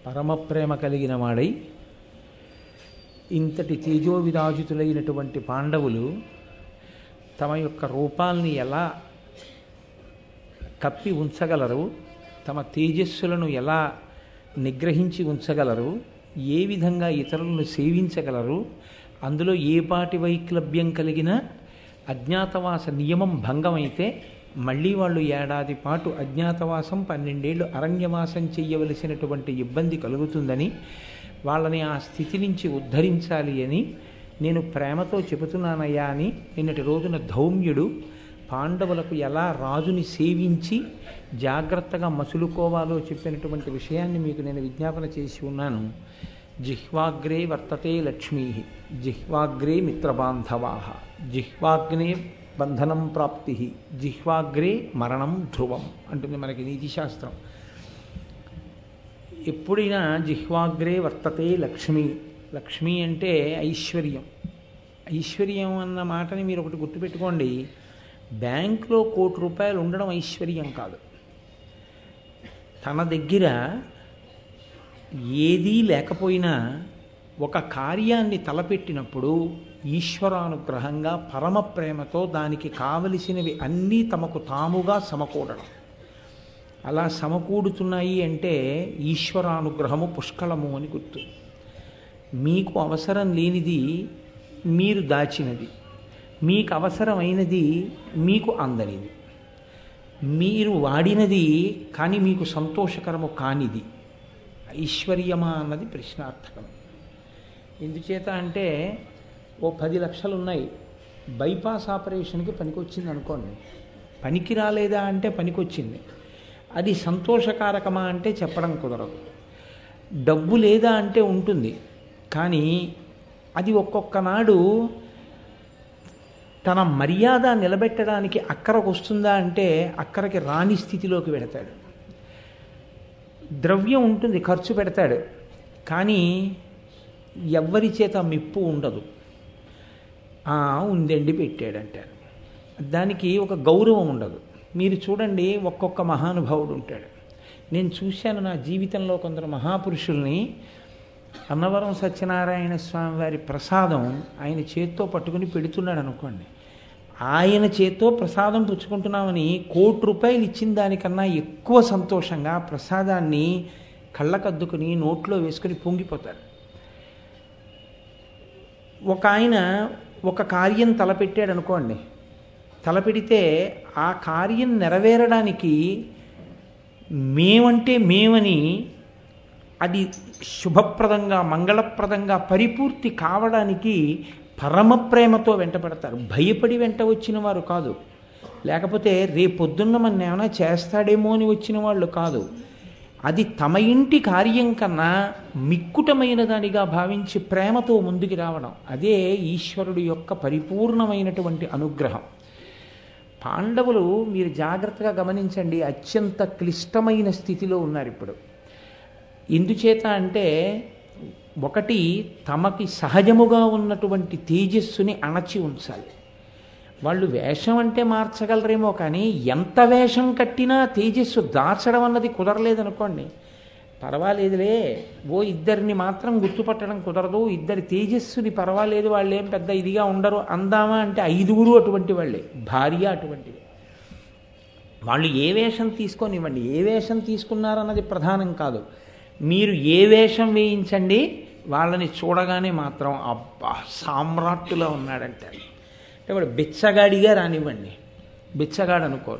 పరమ ప్రేమ కలిగిన వాడై ఇంతటి తేజోవిరాజితులైనటువంటి పాండవులు తమ యొక్క రూపాల్ని ఎలా కప్పి ఉంచగలరు తమ తేజస్సులను ఎలా నిగ్రహించి ఉంచగలరు ఏ విధంగా ఇతరులను సేవించగలరు అందులో ఏ పాటి వైక్లభ్యం కలిగిన అజ్ఞాతవాస నియమం భంగమైతే మళ్ళీ వాళ్ళు ఏడాది పాటు అజ్ఞాతవాసం పన్నెండేళ్ళు అరణ్యవాసం చెయ్యవలసినటువంటి ఇబ్బంది కలుగుతుందని వాళ్ళని ఆ స్థితి నుంచి ఉద్ధరించాలి అని నేను ప్రేమతో చెబుతున్నానయ్యా అని నిన్నటి రోజున ధౌమ్యుడు పాండవులకు ఎలా రాజుని సేవించి జాగ్రత్తగా మసులుకోవాలో చెప్పినటువంటి విషయాన్ని మీకు నేను విజ్ఞాపన చేసి ఉన్నాను జిహ్వాగ్రే వర్తతే లక్ష్మీ జిహ్వాగ్రే మిత్రబాంధవా జిహ్వాగ్నే బంధనం ప్రాప్తి జిహ్వాగ్రే మరణం ధ్రువం అంటుంది మనకి నీతిశాస్త్రం ఎప్పుడైనా జిహ్వాగ్రే వర్తతే లక్ష్మి లక్ష్మి అంటే ఐశ్వర్యం ఐశ్వర్యం అన్న మాటని మీరు ఒకటి గుర్తుపెట్టుకోండి బ్యాంకులో కోటి రూపాయలు ఉండడం ఐశ్వర్యం కాదు తన దగ్గర ఏదీ లేకపోయినా ఒక కార్యాన్ని తలపెట్టినప్పుడు ఈశ్వరానుగ్రహంగా పరమ ప్రేమతో దానికి కావలసినవి అన్నీ తమకు తాముగా సమకూడడం అలా సమకూడుతున్నాయి అంటే ఈశ్వరానుగ్రహము పుష్కళము అని గుర్తు మీకు అవసరం లేనిది మీరు దాచినది మీకు అవసరమైనది మీకు అందనిది మీరు వాడినది కానీ మీకు సంతోషకరము కానిది ఐశ్వర్యమా అన్నది ప్రశ్నార్థకం ఎందుచేత అంటే ఓ పది లక్షలు ఉన్నాయి బైపాస్ ఆపరేషన్కి పనికొచ్చింది అనుకోండి పనికి రాలేదా అంటే పనికొచ్చింది అది సంతోషకారకమా అంటే చెప్పడం కుదరదు డబ్బు లేదా అంటే ఉంటుంది కానీ అది ఒక్కొక్క నాడు తన మర్యాద నిలబెట్టడానికి అక్కరకు వస్తుందా అంటే అక్కడికి రాని స్థితిలోకి పెడతాడు ద్రవ్యం ఉంటుంది ఖర్చు పెడతాడు కానీ ఎవ్వరి చేత మెప్పు ఉండదు ఉందండి పెట్టాడంటారు దానికి ఒక గౌరవం ఉండదు మీరు చూడండి ఒక్కొక్క మహానుభావుడు ఉంటాడు నేను చూశాను నా జీవితంలో కొందరు మహాపురుషుల్ని అన్నవరం సత్యనారాయణ స్వామి వారి ప్రసాదం ఆయన చేత్తో పట్టుకుని పెడుతున్నాడు అనుకోండి ఆయన చేత్తో ప్రసాదం పుచ్చుకుంటున్నామని కోటి రూపాయలు ఇచ్చిన దానికన్నా ఎక్కువ సంతోషంగా ప్రసాదాన్ని కళ్ళకద్దుకుని నోట్లో వేసుకుని పొంగిపోతారు ఒక ఆయన ఒక కార్యం తలపెట్టాడు అనుకోండి తలపెడితే ఆ కార్యం నెరవేరడానికి మేమంటే మేమని అది శుభప్రదంగా మంగళప్రదంగా పరిపూర్తి కావడానికి పరమ ప్రేమతో వెంటపడతారు భయపడి వెంట వచ్చిన వారు కాదు లేకపోతే రేపొద్దున్న మన ఏమైనా చేస్తాడేమో అని వచ్చిన వాళ్ళు కాదు అది తమ ఇంటి కార్యం కన్నా మిక్కుటమైన దానిగా భావించి ప్రేమతో ముందుకు రావడం అదే ఈశ్వరుడు యొక్క పరిపూర్ణమైనటువంటి అనుగ్రహం పాండవులు మీరు జాగ్రత్తగా గమనించండి అత్యంత క్లిష్టమైన స్థితిలో ఉన్నారు ఇప్పుడు ఎందుచేత అంటే ఒకటి తమకి సహజముగా ఉన్నటువంటి తేజస్సుని అణచి ఉంచాలి వాళ్ళు వేషం అంటే మార్చగలరేమో కానీ ఎంత వేషం కట్టినా తేజస్సు దాచడం అన్నది కుదరలేదనుకోండి పర్వాలేదులే ఓ ఇద్దరిని మాత్రం గుర్తుపట్టడం కుదరదు ఇద్దరి తేజస్సుని పర్వాలేదు వాళ్ళు ఏం పెద్ద ఇదిగా ఉండరు అందామా అంటే ఐదుగురు అటువంటి వాళ్ళే భార్య అటువంటిది వాళ్ళు ఏ వేషం తీసుకొనివ్వండి ఏ వేషం తీసుకున్నారన్నది ప్రధానం కాదు మీరు ఏ వేషం వేయించండి వాళ్ళని చూడగానే మాత్రం అబ్బా సామ్రాట్టులో ఉన్నాడంటారు అంటే వాడు బిచ్చగాడిగా రానివ్వండి బిచ్చగాడు అనుకోరు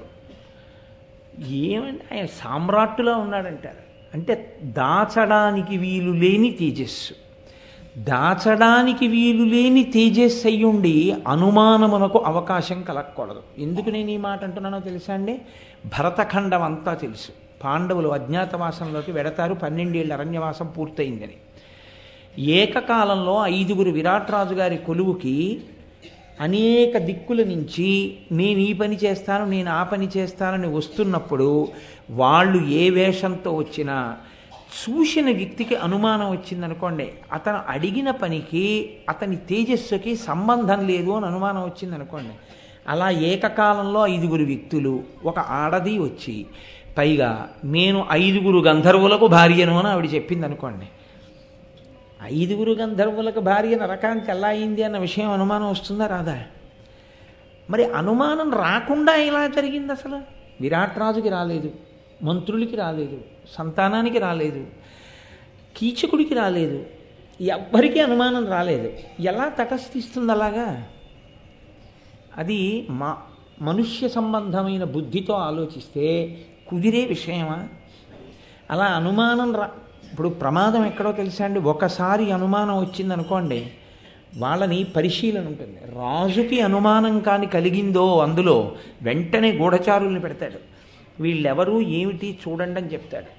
ఏమండి ఆయన సామ్రాట్టులో ఉన్నాడంటారు అంటే దాచడానికి వీలు లేని తేజస్సు దాచడానికి వీలు లేని తేజస్సు అయ్యుండి అనుమానమునకు అవకాశం కలగకూడదు ఎందుకు నేను ఈ మాట అంటున్నానో తెలుసా అండి భరతఖండం అంతా తెలుసు పాండవులు అజ్ఞాతవాసంలోకి వెడతారు పన్నెండేళ్ళ అరణ్యవాసం పూర్తయిందని ఏకకాలంలో ఐదుగురు విరాట్రాజు గారి కొలువుకి అనేక దిక్కుల నుంచి నేను ఈ పని చేస్తాను నేను ఆ పని చేస్తానని వస్తున్నప్పుడు వాళ్ళు ఏ వేషంతో వచ్చినా చూసిన వ్యక్తికి అనుమానం వచ్చిందనుకోండి అతను అడిగిన పనికి అతని తేజస్సుకి సంబంధం లేదు అని అనుమానం వచ్చిందనుకోండి అలా ఏకకాలంలో ఐదుగురు వ్యక్తులు ఒక ఆడది వచ్చి పైగా నేను ఐదుగురు గంధర్వులకు భార్యను అని ఆవిడ చెప్పింది అనుకోండి ఐదుగురు గంధర్వులకు భార్య నరకానికి ఎలా అయింది అన్న విషయం అనుమానం వస్తుందా రాదా మరి అనుమానం రాకుండా ఎలా జరిగింది అసలు విరాట్ రాజుకి రాలేదు మంత్రులకి రాలేదు సంతానానికి రాలేదు కీచకుడికి రాలేదు ఎవ్వరికీ అనుమానం రాలేదు ఎలా తటస్థిస్తుంది అలాగా అది మా మనుష్య సంబంధమైన బుద్ధితో ఆలోచిస్తే కుదిరే విషయమా అలా అనుమానం రా ఇప్పుడు ప్రమాదం ఎక్కడో తెలుసా అండి ఒకసారి అనుమానం వచ్చిందనుకోండి వాళ్ళని పరిశీలన ఉంటుంది రాజుకి అనుమానం కాని కలిగిందో అందులో వెంటనే గూఢచారుల్ని పెడతాడు వీళ్ళెవరు ఏమిటి చూడండి అని చెప్తాడు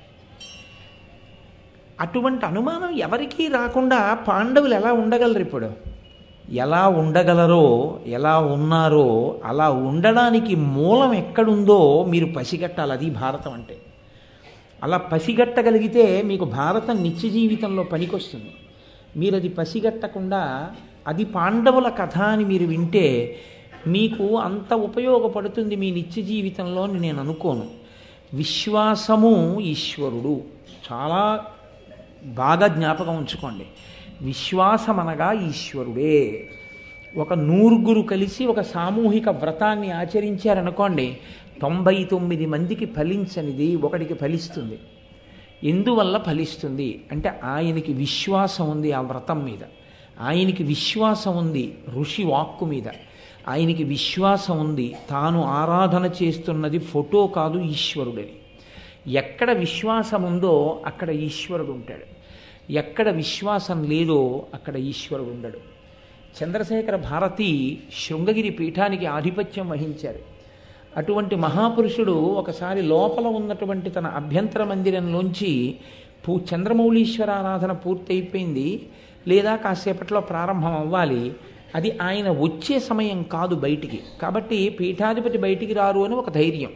అటువంటి అనుమానం ఎవరికీ రాకుండా పాండవులు ఎలా ఉండగలరు ఇప్పుడు ఎలా ఉండగలరో ఎలా ఉన్నారో అలా ఉండడానికి మూలం ఎక్కడుందో మీరు పసిగట్టాలి అది భారతం అంటే అలా పసిగట్టగలిగితే మీకు భారతం నిత్య జీవితంలో పనికొస్తుంది మీరు అది పసిగట్టకుండా అది పాండవుల కథ అని మీరు వింటే మీకు అంత ఉపయోగపడుతుంది మీ నిత్య జీవితంలో అని నేను అనుకోను విశ్వాసము ఈశ్వరుడు చాలా బాగా జ్ఞాపకం ఉంచుకోండి విశ్వాసం అనగా ఈశ్వరుడే ఒక నూరుగురు కలిసి ఒక సామూహిక వ్రతాన్ని ఆచరించారనుకోండి తొంభై తొమ్మిది మందికి ఫలించనిది ఒకటికి ఫలిస్తుంది ఎందువల్ల ఫలిస్తుంది అంటే ఆయనకి విశ్వాసం ఉంది ఆ వ్రతం మీద ఆయనకి విశ్వాసం ఉంది ఋషి వాక్కు మీద ఆయనకి విశ్వాసం ఉంది తాను ఆరాధన చేస్తున్నది ఫోటో కాదు ఈశ్వరుడని ఎక్కడ విశ్వాసం ఉందో అక్కడ ఈశ్వరుడు ఉంటాడు ఎక్కడ విశ్వాసం లేదో అక్కడ ఈశ్వరుడు ఉండడు చంద్రశేఖర భారతి శృంగగిరి పీఠానికి ఆధిపత్యం వహించారు అటువంటి మహాపురుషుడు ఒకసారి లోపల ఉన్నటువంటి తన అభ్యంతర మందిరంలోంచి పూ చంద్రమౌళీశ్వర ఆరాధన పూర్తయిపోయింది లేదా కాసేపట్లో ప్రారంభం అవ్వాలి అది ఆయన వచ్చే సమయం కాదు బయటికి కాబట్టి పీఠాధిపతి బయటికి రారు అని ఒక ధైర్యం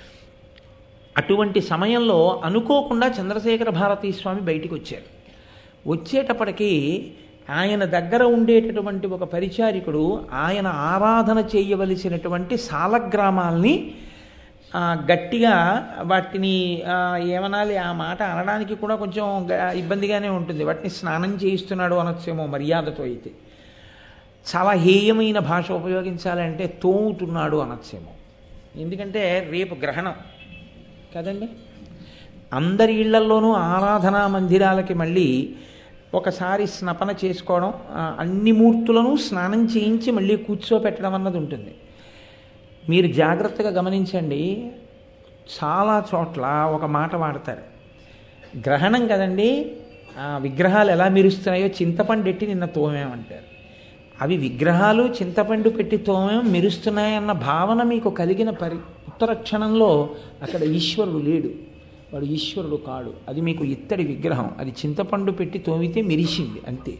అటువంటి సమయంలో అనుకోకుండా చంద్రశేఖర భారతీ స్వామి బయటికి వచ్చారు వచ్చేటప్పటికీ ఆయన దగ్గర ఉండేటటువంటి ఒక పరిచారికుడు ఆయన ఆరాధన చేయవలసినటువంటి సాలగ్రామాల్ని ఆ, గట్టిగా వాటిని ఆ, ఏమనాలి ఆ మాట అనడానికి కూడా కొంచెం గ- ఇబ్బందిగానే ఉంటుంది వాటిని స్నానం చేయిస్తున్నాడు అనొచ్చేమో మర్యాదతో అయితే చాలా హేయమైన భాష ఉపయోగించాలంటే తోముతున్నాడు అనొచ్చేమో ఎందుకంటే రేపు గ్రహణం కదండి అందరి ఇళ్లల్లోనూ ఆరాధనా మందిరాలకి మళ్ళీ ఒకసారి స్నపన చేసుకోవడం ఆ, అన్ని మూర్తులను స్నానం చేయించి మళ్ళీ కూర్చోపెట్టడం అన్నది ఉంటుంది మీరు జాగ్రత్తగా గమనించండి చాలా చోట్ల ఒక మాట వాడతారు గ్రహణం కదండి ఆ విగ్రహాలు ఎలా మెరుస్తున్నాయో చింతపండు ఎట్టి నిన్న తోమేమంటారు అవి విగ్రహాలు చింతపండు పెట్టి తోమేం మెరుస్తున్నాయన్న భావన మీకు కలిగిన పరి ఉత్తర క్షణంలో అక్కడ ఈశ్వరుడు లేడు వాడు ఈశ్వరుడు కాడు అది మీకు ఇత్తడి విగ్రహం అది చింతపండు పెట్టి తోమితే మెరిసింది అంతే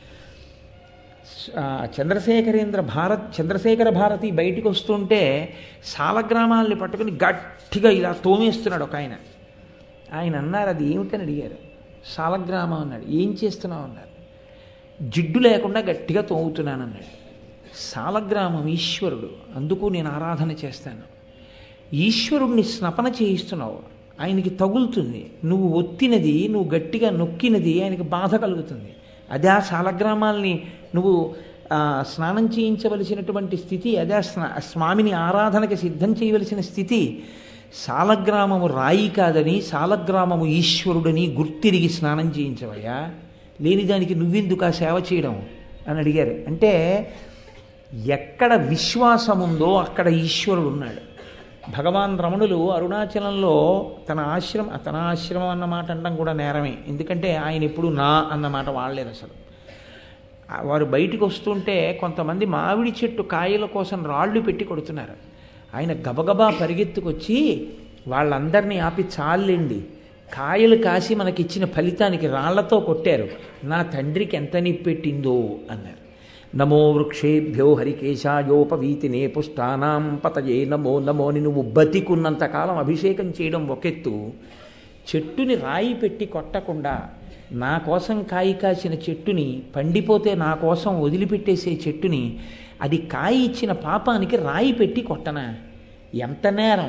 ఆ, చంద్రశేఖరేంద్ర భారత్ చంద్రశేఖర భారతి బయటికి వస్తుంటే సాలగ్రామాల్ని పట్టుకుని గట్టిగా ఇలా తోమేస్తున్నాడు ఒక ఆయన ఆయన అన్నారు అది ఏమిటని అడిగారు సాలగ్రామం అన్నాడు ఏం చేస్తున్నావు అన్నారు జిడ్డు లేకుండా గట్టిగా తోముతున్నాను అన్నాడు సాలగ్రామం ఈశ్వరుడు అందుకు నేను ఆరాధన చేస్తాను ఈశ్వరుణ్ణి స్నపన చేయిస్తున్నావు ఆయనకి తగులుతుంది నువ్వు ఒత్తినది నువ్వు గట్టిగా నొక్కినది ఆయనకి బాధ కలుగుతుంది అదే ఆ సాలగ్రామాల్ని నువ్వు ఆ, స్నానం చేయించవలసినటువంటి స్థితి అదే స్నా స్వామిని ఆరాధనకి సిద్ధం చేయవలసిన స్థితి సాలగ్రామము రాయి కాదని సాలగ్రామము ఈశ్వరుడని గుర్తిరిగి స్నానం చేయించవయ్యా లేని దానికి నువ్వెందుకు ఆ సేవ చేయడం అని అడిగారు అంటే ఎక్కడ విశ్వాసం ఉందో అక్కడ ఈశ్వరుడు ఉన్నాడు భగవాన్ రమణులు అరుణాచలంలో తన ఆశ్రమం తన ఆశ్రమం అన్న మాట అనడం కూడా నేరమే ఎందుకంటే ఆయన ఎప్పుడు నా అన్న మాట వాడలేదు అసలు ఆ వారు బయటికి వస్తుంటే కొంతమంది మామిడి చెట్టు కాయల కోసం రాళ్ళు పెట్టి కొడుతున్నారు ఆయన గబగబా పరిగెత్తుకొచ్చి వాళ్ళందరినీ ఆపి చాలండి కాయలు కాసి మనకిచ్చిన ఫలితానికి రాళ్లతో కొట్టారు నా తండ్రికి ఎంత నిప్పెట్టిందో అన్నారు నమో వృక్షేభ్యో హరికేశాయోపవీతినే పుష్టానాం పతయే నమో నమో అని నువ్వు బతికున్నంతకాలం అభిషేకం చేయడం ఒకెత్తు చెట్టుని రాయి పెట్టి కొట్టకుండా నా కోసం కాయి కాసిన చెట్టుని పండిపోతే నా కోసం వదిలిపెట్టేసే చెట్టుని అది కాయి ఇచ్చిన పాపానికి రాయి పెట్టి కొట్టనా ఎంత నేరం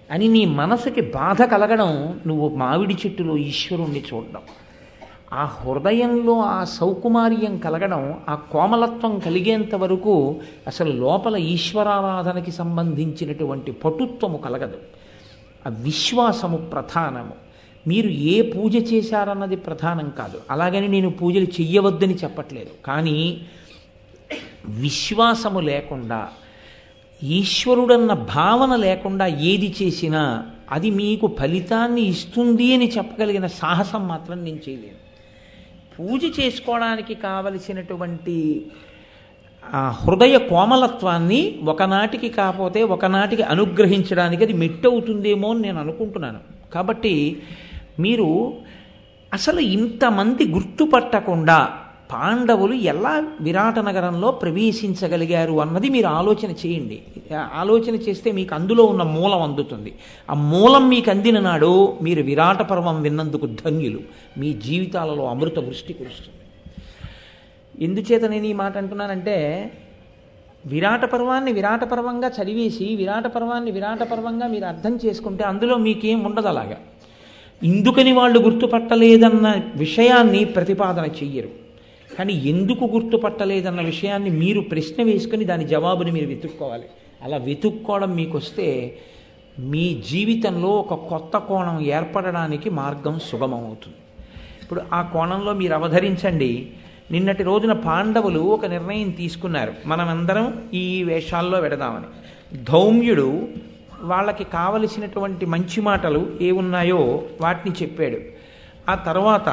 అని నీ మనసుకి బాధ కలగడం నువ్వు మామిడి చెట్టులో ఈశ్వరుణ్ణి చూడడం ఆ హృదయంలో ఆ సౌకుమార్యం కలగడం ఆ కోమలత్వం కలిగేంత వరకు అసలు లోపల ఈశ్వరారాధనకి సంబంధించినటువంటి పటుత్వము కలగదు ఆ విశ్వాసము ప్రధానము మీరు ఏ పూజ చేశారన్నది ప్రధానం కాదు అలాగని నేను పూజలు చెయ్యవద్దని చెప్పట్లేదు కానీ విశ్వాసము లేకుండా ఈశ్వరుడన్న భావన లేకుండా ఏది చేసినా అది మీకు ఫలితాన్ని ఇస్తుంది అని చెప్పగలిగిన సాహసం మాత్రం నేను చేయలేను పూజ చేసుకోవడానికి కావలసినటువంటి ఆ హృదయ కోమలత్వాన్ని ఒకనాటికి కాకపోతే ఒకనాటికి అనుగ్రహించడానికి అది మెట్టవుతుందేమో అని నేను అనుకుంటున్నాను కాబట్టి మీరు అసలు ఇంతమంది గుర్తుపట్టకుండా పాండవులు ఎలా విరాట నగరంలో ప్రవేశించగలిగారు అన్నది మీరు ఆలోచన చేయండి ఆలోచన చేస్తే మీకు అందులో ఉన్న మూలం అందుతుంది ఆ మూలం మీకు అందిన నాడు మీరు విరాట పర్వం విన్నందుకు ధన్యులు మీ జీవితాలలో అమృత వృష్టి కురుస్తుంది ఎందుచేత నేను ఈ మాట అంటున్నానంటే విరాట పర్వాన్ని విరాట పర్వంగా చదివేసి విరాట పర్వాన్ని విరాట పర్వంగా మీరు అర్థం చేసుకుంటే అందులో మీకేం ఉండదు అలాగా ఇందుకని వాళ్ళు గుర్తుపట్టలేదన్న విషయాన్ని ప్రతిపాదన చెయ్యరు కానీ ఎందుకు గుర్తుపట్టలేదన్న విషయాన్ని మీరు ప్రశ్న వేసుకుని దాని జవాబుని మీరు వెతుక్కోవాలి అలా వెతుక్కోవడం మీకు వస్తే మీ జీవితంలో ఒక కొత్త కోణం ఏర్పడడానికి మార్గం సుగమమవుతుంది ఇప్పుడు ఆ కోణంలో మీరు అవధరించండి నిన్నటి రోజున పాండవులు ఒక నిర్ణయం తీసుకున్నారు మనమందరం ఈ వేషాల్లో వెడదామని ధౌమ్యుడు వాళ్ళకి కావలసినటువంటి మంచి మాటలు ఏ ఉన్నాయో వాటిని చెప్పాడు ఆ తర్వాత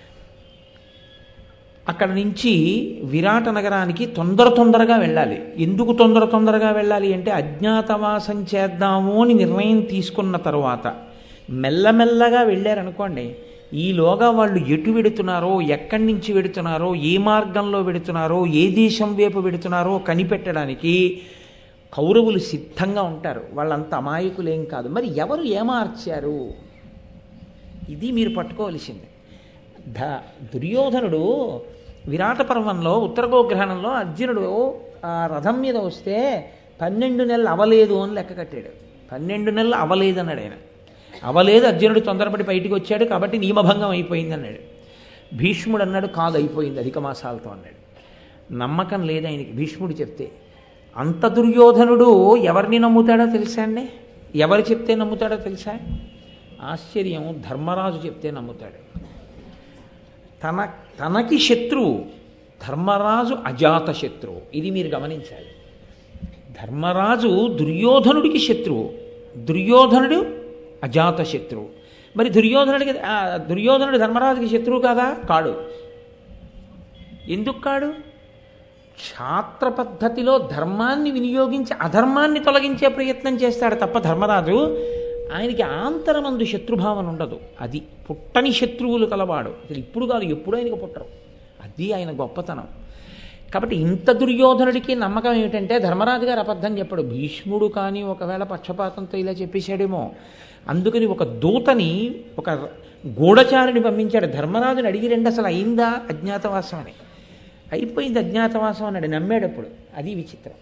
అక్కడ నుంచి విరాట నగరానికి తొందర తొందరగా వెళ్ళాలి ఎందుకు తొందర తొందరగా వెళ్ళాలి అంటే అజ్ఞాతవాసం చేద్దాము అని నిర్ణయం తీసుకున్న తర్వాత మెల్లమెల్లగా వెళ్ళారనుకోండి ఈలోగా వాళ్ళు ఎటు వెడుతున్నారో ఎక్కడి నుంచి వెడుతున్నారో ఏ మార్గంలో వెడుతున్నారో ఏ దేశం వైపు వెడుతున్నారో కనిపెట్టడానికి కౌరవులు సిద్ధంగా ఉంటారు వాళ్ళంత అమాయకులేం కాదు మరి ఎవరు ఏమార్చారు ఇది మీరు పట్టుకోవలసింది ధ దుర్యోధనుడు విరాట పర్వంలో ఉత్తర గోగ్రహణంలో అర్జునుడు ఆ రథం మీద వస్తే పన్నెండు నెలలు అవలేదు అని లెక్క కట్టాడు పన్నెండు నెలలు అవలేదు అన్నాడు ఆయన అవలేదు అర్జునుడు తొందరపడి బయటికి వచ్చాడు కాబట్టి నియమభంగం అయిపోయింది అన్నాడు భీష్ముడు అన్నాడు కాదు అయిపోయింది అధిక మాసాలతో అన్నాడు నమ్మకం లేదు ఆయనకి భీష్ముడు చెప్తే అంత దుర్యోధనుడు ఎవరిని నమ్ముతాడో తెలుసా అండి ఎవరు చెప్తే నమ్ముతాడో తెలుసా ఆశ్చర్యం ధర్మరాజు చెప్తే నమ్ముతాడు తన తనకి శత్రువు ధర్మరాజు అజాత శత్రువు ఇది మీరు గమనించాలి ధర్మరాజు దుర్యోధనుడికి శత్రువు దుర్యోధనుడు అజాత శత్రువు మరి దుర్యోధనుడికి ఆ, దుర్యోధనుడు ధర్మరాజుకి శత్రువు కాదా కాడు ఎందుకు కాడు క్షాత్ర పద్ధతిలో ధర్మాన్ని వినియోగించి అధర్మాన్ని తొలగించే ప్రయత్నం చేస్తాడు తప్ప ధర్మరాజు ఆయనకి ఆంతరమందు శత్రుభావన ఉండదు అది పుట్టని శత్రువులు కలవాడు అసలు ఇప్పుడు కాదు ఎప్పుడు ఆయనకు పుట్టరు అది ఆయన గొప్పతనం కాబట్టి ఇంత దుర్యోధనుడికి నమ్మకం ఏమిటంటే ధర్మరాజు గారు అబద్ధం చెప్పడు భీష్ముడు కానీ ఒకవేళ పక్షపాతంతో ఇలా చెప్పేశాడేమో అందుకని ఒక దూతని ఒక గూఢచారిని పంపించాడు ధర్మరాజుని అడిగి రెండు అసలు అయిందా అజ్ఞాతవాసం అని అయిపోయింది అజ్ఞాతవాసం అన్నాడు నమ్మాడప్పుడు అది విచిత్రం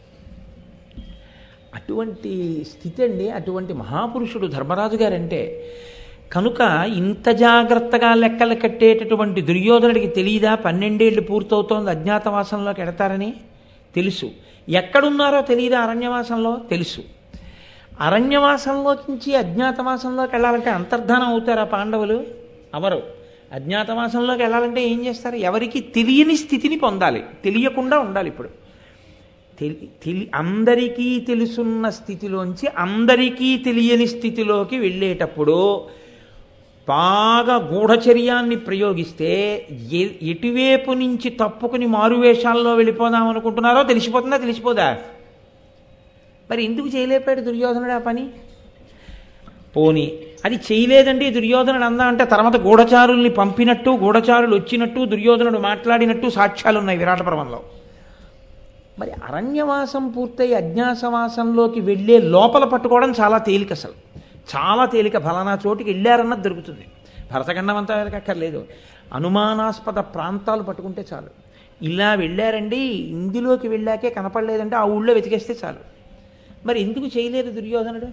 అటువంటి స్థితి అండి అటువంటి మహాపురుషుడు ధర్మరాజు గారంటే కనుక ఇంత జాగ్రత్తగా లెక్కలు కట్టేటటువంటి దుర్యోధనుడికి తెలియదా పన్నెండేళ్ళు పూర్తవుతోంది అజ్ఞాతవాసంలోకి ఎడతారని తెలుసు ఎక్కడున్నారో తెలియదా అరణ్యవాసంలో తెలుసు అరణ్యవాసంలోకి అజ్ఞాతవాసంలోకి వెళ్ళాలంటే అంతర్ధానం అవుతారా పాండవులు అవరు అజ్ఞాతవాసంలోకి వెళ్ళాలంటే ఏం చేస్తారు ఎవరికి తెలియని స్థితిని పొందాలి తెలియకుండా ఉండాలి ఇప్పుడు తెలి తెలి అందరికీ తెలుసున్న స్థితిలోంచి అందరికీ తెలియని స్థితిలోకి వెళ్ళేటప్పుడు బాగా గూఢచర్యాన్ని ప్రయోగిస్తే ఎ- ఎటువైపు నుంచి తప్పుకుని మారువేషాల్లో వెళ్ళిపోదాం అనుకుంటున్నారో తెలిసిపోతుందా తెలిసిపోదా మరి ఎందుకు చేయలేపాడు దుర్యోధనుడు ఆ పని పోని అది చేయలేదండి దుర్యోధనుడు అందా అంటే తర్వాత గూఢచారుల్ని పంపినట్టు గూఢచారులు వచ్చినట్టు దుర్యోధనుడు మాట్లాడినట్టు సాక్ష్యాలు ఉన్నాయి విరాట పర్వంలో మరి అరణ్యవాసం పూర్తయి అజ్ఞాసవాసంలోకి వెళ్ళే లోపల పట్టుకోవడం చాలా తేలిక అసలు చాలా తేలిక ఫలానా చోటికి వెళ్ళారన్నది దొరుకుతుంది భరతఖండం అంతా వెనకక్కర్లేదు అనుమానాస్పద ప్రాంతాలు పట్టుకుంటే చాలు ఇలా వెళ్ళారండి ఇందులోకి వెళ్ళాకే కనపడలేదంటే ఆ ఊళ్ళో వెతికేస్తే చాలు మరి ఎందుకు చేయలేదు దుర్యోధనుడు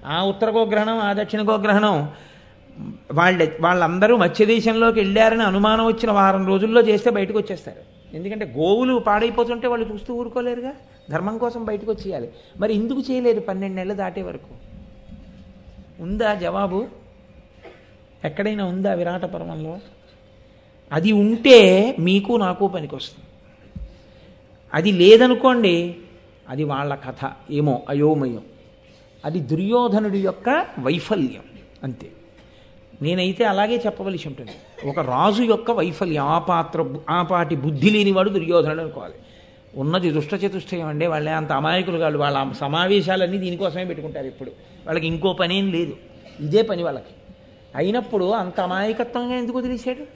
ఆ ఉత్తర గోగ్రహణం ఆ దక్షిణ గోగ్రహణం వాళ్ళ వాళ్ళందరూ మత్స్యదేశంలోకి వెళ్ళారని అనుమానం వచ్చిన వారం రోజుల్లో చేస్తే బయటకు వచ్చేస్తారు ఎందుకంటే గోవులు పాడైపోతుంటే వాళ్ళు చూస్తూ ఊరుకోలేరుగా ధర్మం కోసం బయటకు వచ్చేయాలి మరి ఎందుకు చేయలేదు పన్నెండు నెలలు దాటే వరకు ఉందా జవాబు ఎక్కడైనా ఉందా విరాట పర్వంలో అది ఉంటే మీకు నాకు పనికొస్తుంది అది లేదనుకోండి అది వాళ్ళ కథ ఏమో అయోమయం అది దుర్యోధనుడి యొక్క వైఫల్యం అంతే నేనైతే అలాగే చెప్పవలసి ఉంటుంది ఒక రాజు యొక్క వైఫల్యం ఆ పాత్ర ఆ పాటి బుద్ధి లేనివాడు దుర్యోధనుడు అనుకోవాలి ఉన్నది దుష్ట చతుష్టయం అండి వాళ్ళే అంత అమాయకులు కాదు వాళ్ళ సమావేశాలన్నీ దీనికోసమే పెట్టుకుంటారు ఇప్పుడు వాళ్ళకి ఇంకో పని ఏం లేదు ఇదే పని వాళ్ళకి అయినప్పుడు అంత అమాయకత్వంగా ఎందుకు వదిలేశాడు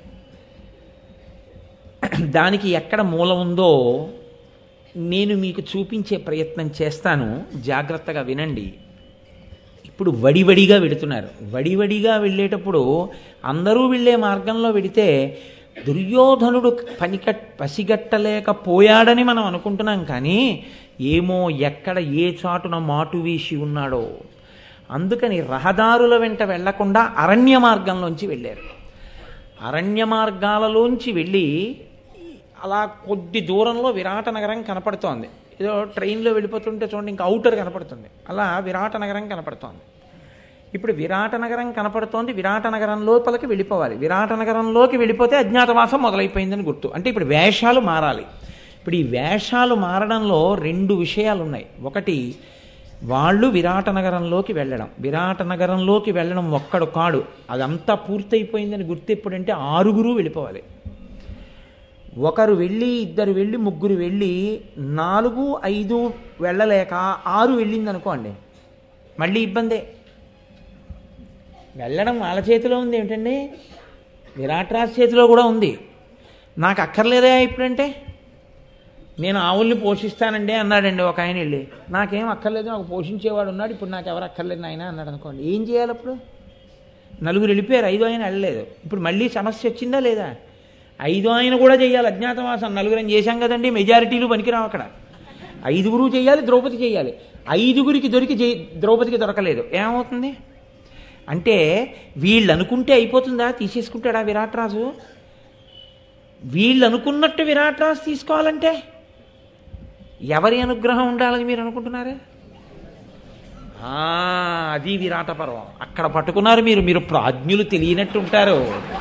దానికి ఎక్కడ మూలం ఉందో నేను మీకు చూపించే ప్రయత్నం చేస్తాను జాగ్రత్తగా వినండి ఇప్పుడు వడివడిగా వెడుతున్నారు వడివడిగా వెళ్ళేటప్పుడు అందరూ వెళ్ళే మార్గంలో వెడితే దుర్యోధనుడు పనికట్ పసిగట్టలేకపోయాడని మనం అనుకుంటున్నాం కానీ ఏమో ఎక్కడ ఏ చాటున మాటు వీసి ఉన్నాడో అందుకని రహదారుల వెంట వెళ్లకుండా అరణ్య మార్గంలోంచి వెళ్ళారు అరణ్య మార్గాలలోంచి వెళ్ళి అలా కొద్ది దూరంలో విరాట నగరం కనపడుతోంది ఏదో ట్రైన్లో వెళ్ళిపోతుంటే చూడండి ఇంకా అవుటర్ కనపడుతుంది అలా విరాట నగరం కనపడుతోంది ఇప్పుడు విరాట నగరం కనపడుతోంది విరాట నగరం లోపలికి వెళ్ళిపోవాలి విరాట నగరంలోకి వెళ్ళిపోతే అజ్ఞాతవాసం మొదలైపోయిందని గుర్తు అంటే ఇప్పుడు వేషాలు మారాలి ఇప్పుడు ఈ వేషాలు మారడంలో రెండు విషయాలు ఉన్నాయి ఒకటి వాళ్ళు విరాట నగరంలోకి వెళ్ళడం విరాట నగరంలోకి వెళ్ళడం ఒక్కడు కాడు అదంతా పూర్తయిపోయిందని గుర్తు ఎప్పుడంటే ఆరుగురు వెళ్ళిపోవాలి ఒకరు వెళ్ళి ఇద్దరు వెళ్ళి ముగ్గురు వెళ్ళి నాలుగు ఐదు వెళ్ళలేక ఆరు వెళ్ళింది అనుకోండి మళ్ళీ ఇబ్బందే వెళ్ళడం వాళ్ళ చేతిలో ఉంది ఏమిటండి విరాట్రాజ్ చేతిలో కూడా ఉంది నాకు అక్కర్లేదా ఇప్పుడంటే నేను ఆవుల్ని పోషిస్తానండి అన్నాడండి ఒక ఆయన వెళ్ళి నాకేం అక్కర్లేదు నాకు పోషించేవాడు ఉన్నాడు ఇప్పుడు నాకు ఎవరు అక్కర్లేదు ఆయన అన్నాడు అనుకోండి ఏం చేయాలి అప్పుడు నలుగురు వెళ్ళిపోయారు ఐదో ఆయన వెళ్ళలేదు ఇప్పుడు మళ్ళీ సమస్య వచ్చిందా లేదా ఐదో ఆయన కూడా చేయాలి అజ్ఞాతవాసం నలుగురం చేశాం కదండి మెజారిటీలు పనికిరావు అక్కడ ఐదుగురు చేయాలి ద్రౌపది చేయాలి ఐదుగురికి దొరికి జే- ద్రౌపదికి దొరకలేదు ఏమవుతుంది అంటే వీళ్ళు అనుకుంటే అయిపోతుందా తీసేసుకుంటాడా విరాట్ రాజు వీళ్ళు అనుకున్నట్టు విరాట్ రాజు తీసుకోవాలంటే ఎవరి అనుగ్రహం ఉండాలని మీరు అనుకుంటున్నారా ఆ, అది విరాట పర్వం అక్కడ పట్టుకున్నారు మీరు మీరు ప్రాజ్ఞులు తెలియనట్టు ఉంటారు